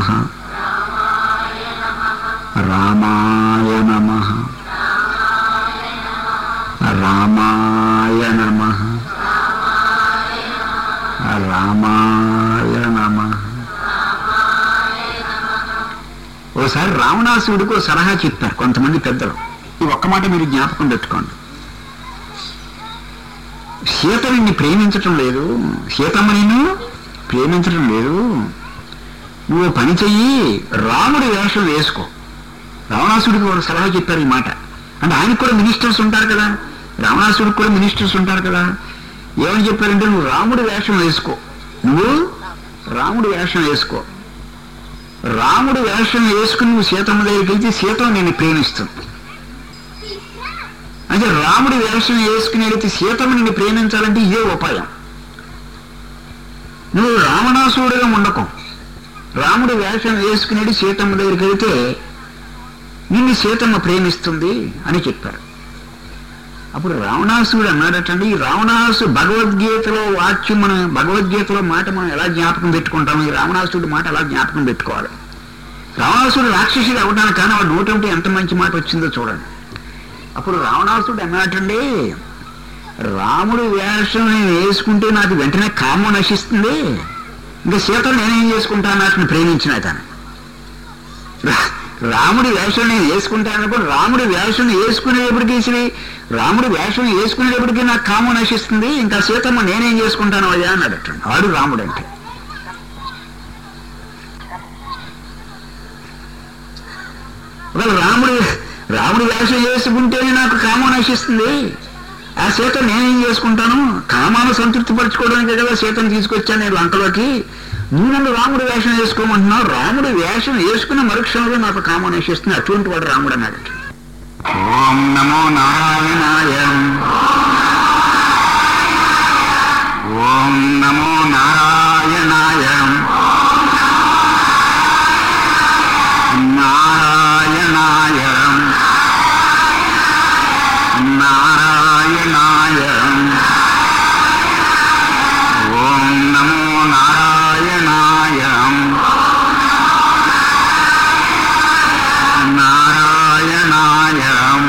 [SPEAKER 2] రామాయ నమ రామాయ నమ రామాయ నమ ఓసారి రావణాసుడికి ఒక సలహా చెప్పారు కొంతమంది పెద్దలు ఈ ఒక్క మాట మీరు జ్ఞాపకం పెట్టుకోండి సీత నిన్ను ప్రేమించటం లేదు సీతమ్మ నిన్ను ప్రేమించటం లేదు నువ్వు పని చెయ్యి రాముడి వేషం వేసుకో రావణాసుడికి ఒక సలహా చెప్పారు ఈ మాట అంటే ఆయనకు కూడా మినిస్టర్స్ ఉంటారు కదా రావణాసుడికి కూడా మినిస్టర్స్ ఉంటారు కదా ఏమని చెప్పారంటే నువ్వు రాముడి వేషం వేసుకో నువ్వు రాముడి వేషం వేసుకో రాముడి వేషం వేసుకుని నువ్వు సీతమ్మ దగ్గరికి వెళ్తే సీతమ్మ నిన్ను ప్రేమిస్తుంది అంటే రాముడి వేషం వేసుకుని వెళితే సీతమ్మ నిన్ను ప్రేమించాలంటే ఇదే ఉపాయం నువ్వు రావణాసురుడిగా ఉండకు రాముడి వేషం వేసుకునేది సీతమ్మ దగ్గరికి వెళితే నిన్ను సీతమ్మ ప్రేమిస్తుంది అని చెప్పారు అప్పుడు రావణాసుడు అన్నాడటండి ఈ రావణాసు భగవద్గీతలో వాక్యం మనం భగవద్గీతలో మాట మనం ఎలా జ్ఞాపకం పెట్టుకుంటాం ఈ రావణాసుడి మాట ఎలా జ్ఞాపకం పెట్టుకోవాలి రావణాసుడు రాక్షసుడు అవడానికి కానీ వాడు నోటంటే ఎంత మంచి మాట వచ్చిందో చూడండి అప్పుడు రావణాసుడు అన్నాటండి రాముడి వేషం నేను వేసుకుంటే నాకు వెంటనే కామం నశిస్తుంది ఇంకా సీతను నేనేం చేసుకుంటాను నాకు ప్రేమించిన కానీ రాముడి వేషం నేను వేసుకుంటాను కూడా రాముడి వేషం వేసుకునేటప్పటికీ శ్రీ రాముడి వేషం వేసుకునేటప్పటికీ నాకు కామం నశిస్తుంది ఇంకా సీతమ్మ నేనేం చేసుకుంటాను అయ్యా అన్నాడట ఆడు రాముడు అంటే ఒకవేళ రాముడి రాముడి వేషం వేసుకుంటేనే నాకు కామం నశిస్తుంది ఆ సీత నేనేం చేసుకుంటాను కామాను సంతృప్తి పరచుకోవడానికి కదా సీతను తీసుకొచ్చాను నేను లంకలోకి నువ్వు నన్ను రాముడి వేషం వేసుకోమంటున్నావు రాముడి వేషం వేసుకున్న మరుక్షణంలో నాకు కామం నశిస్తుంది అటువంటి వాడు రాముడు అన్నాడు ఓం నమో నారాయణాయ ఓం నమో నారాయణాయ నారాయణాయ నారాయణాయ ఓం నమో నారాయణాయ నారాయణాయ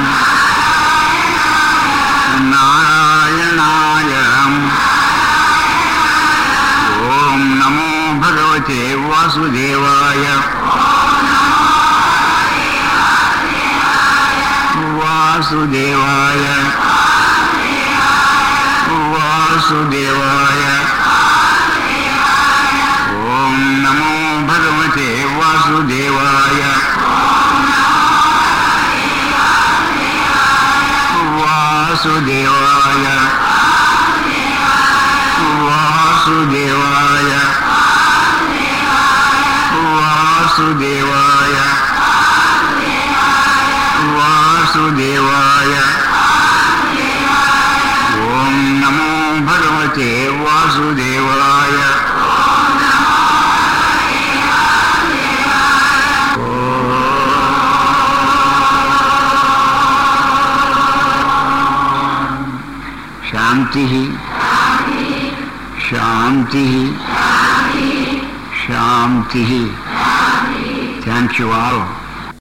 [SPEAKER 2] నారాయణాయ ఓం నమో భగవతే వాసుదేవాయ వాసుదేవాయ వాసుదేవాయ ఓం నమో భగవతే వాసుదేవాయ వాసుదేవాయ వాసుదేవాయ ఓం నమో భగవతే వాసుదేవాయ శాంతి శాంతి శాంతి థ్యాంక్ యూ ఆల్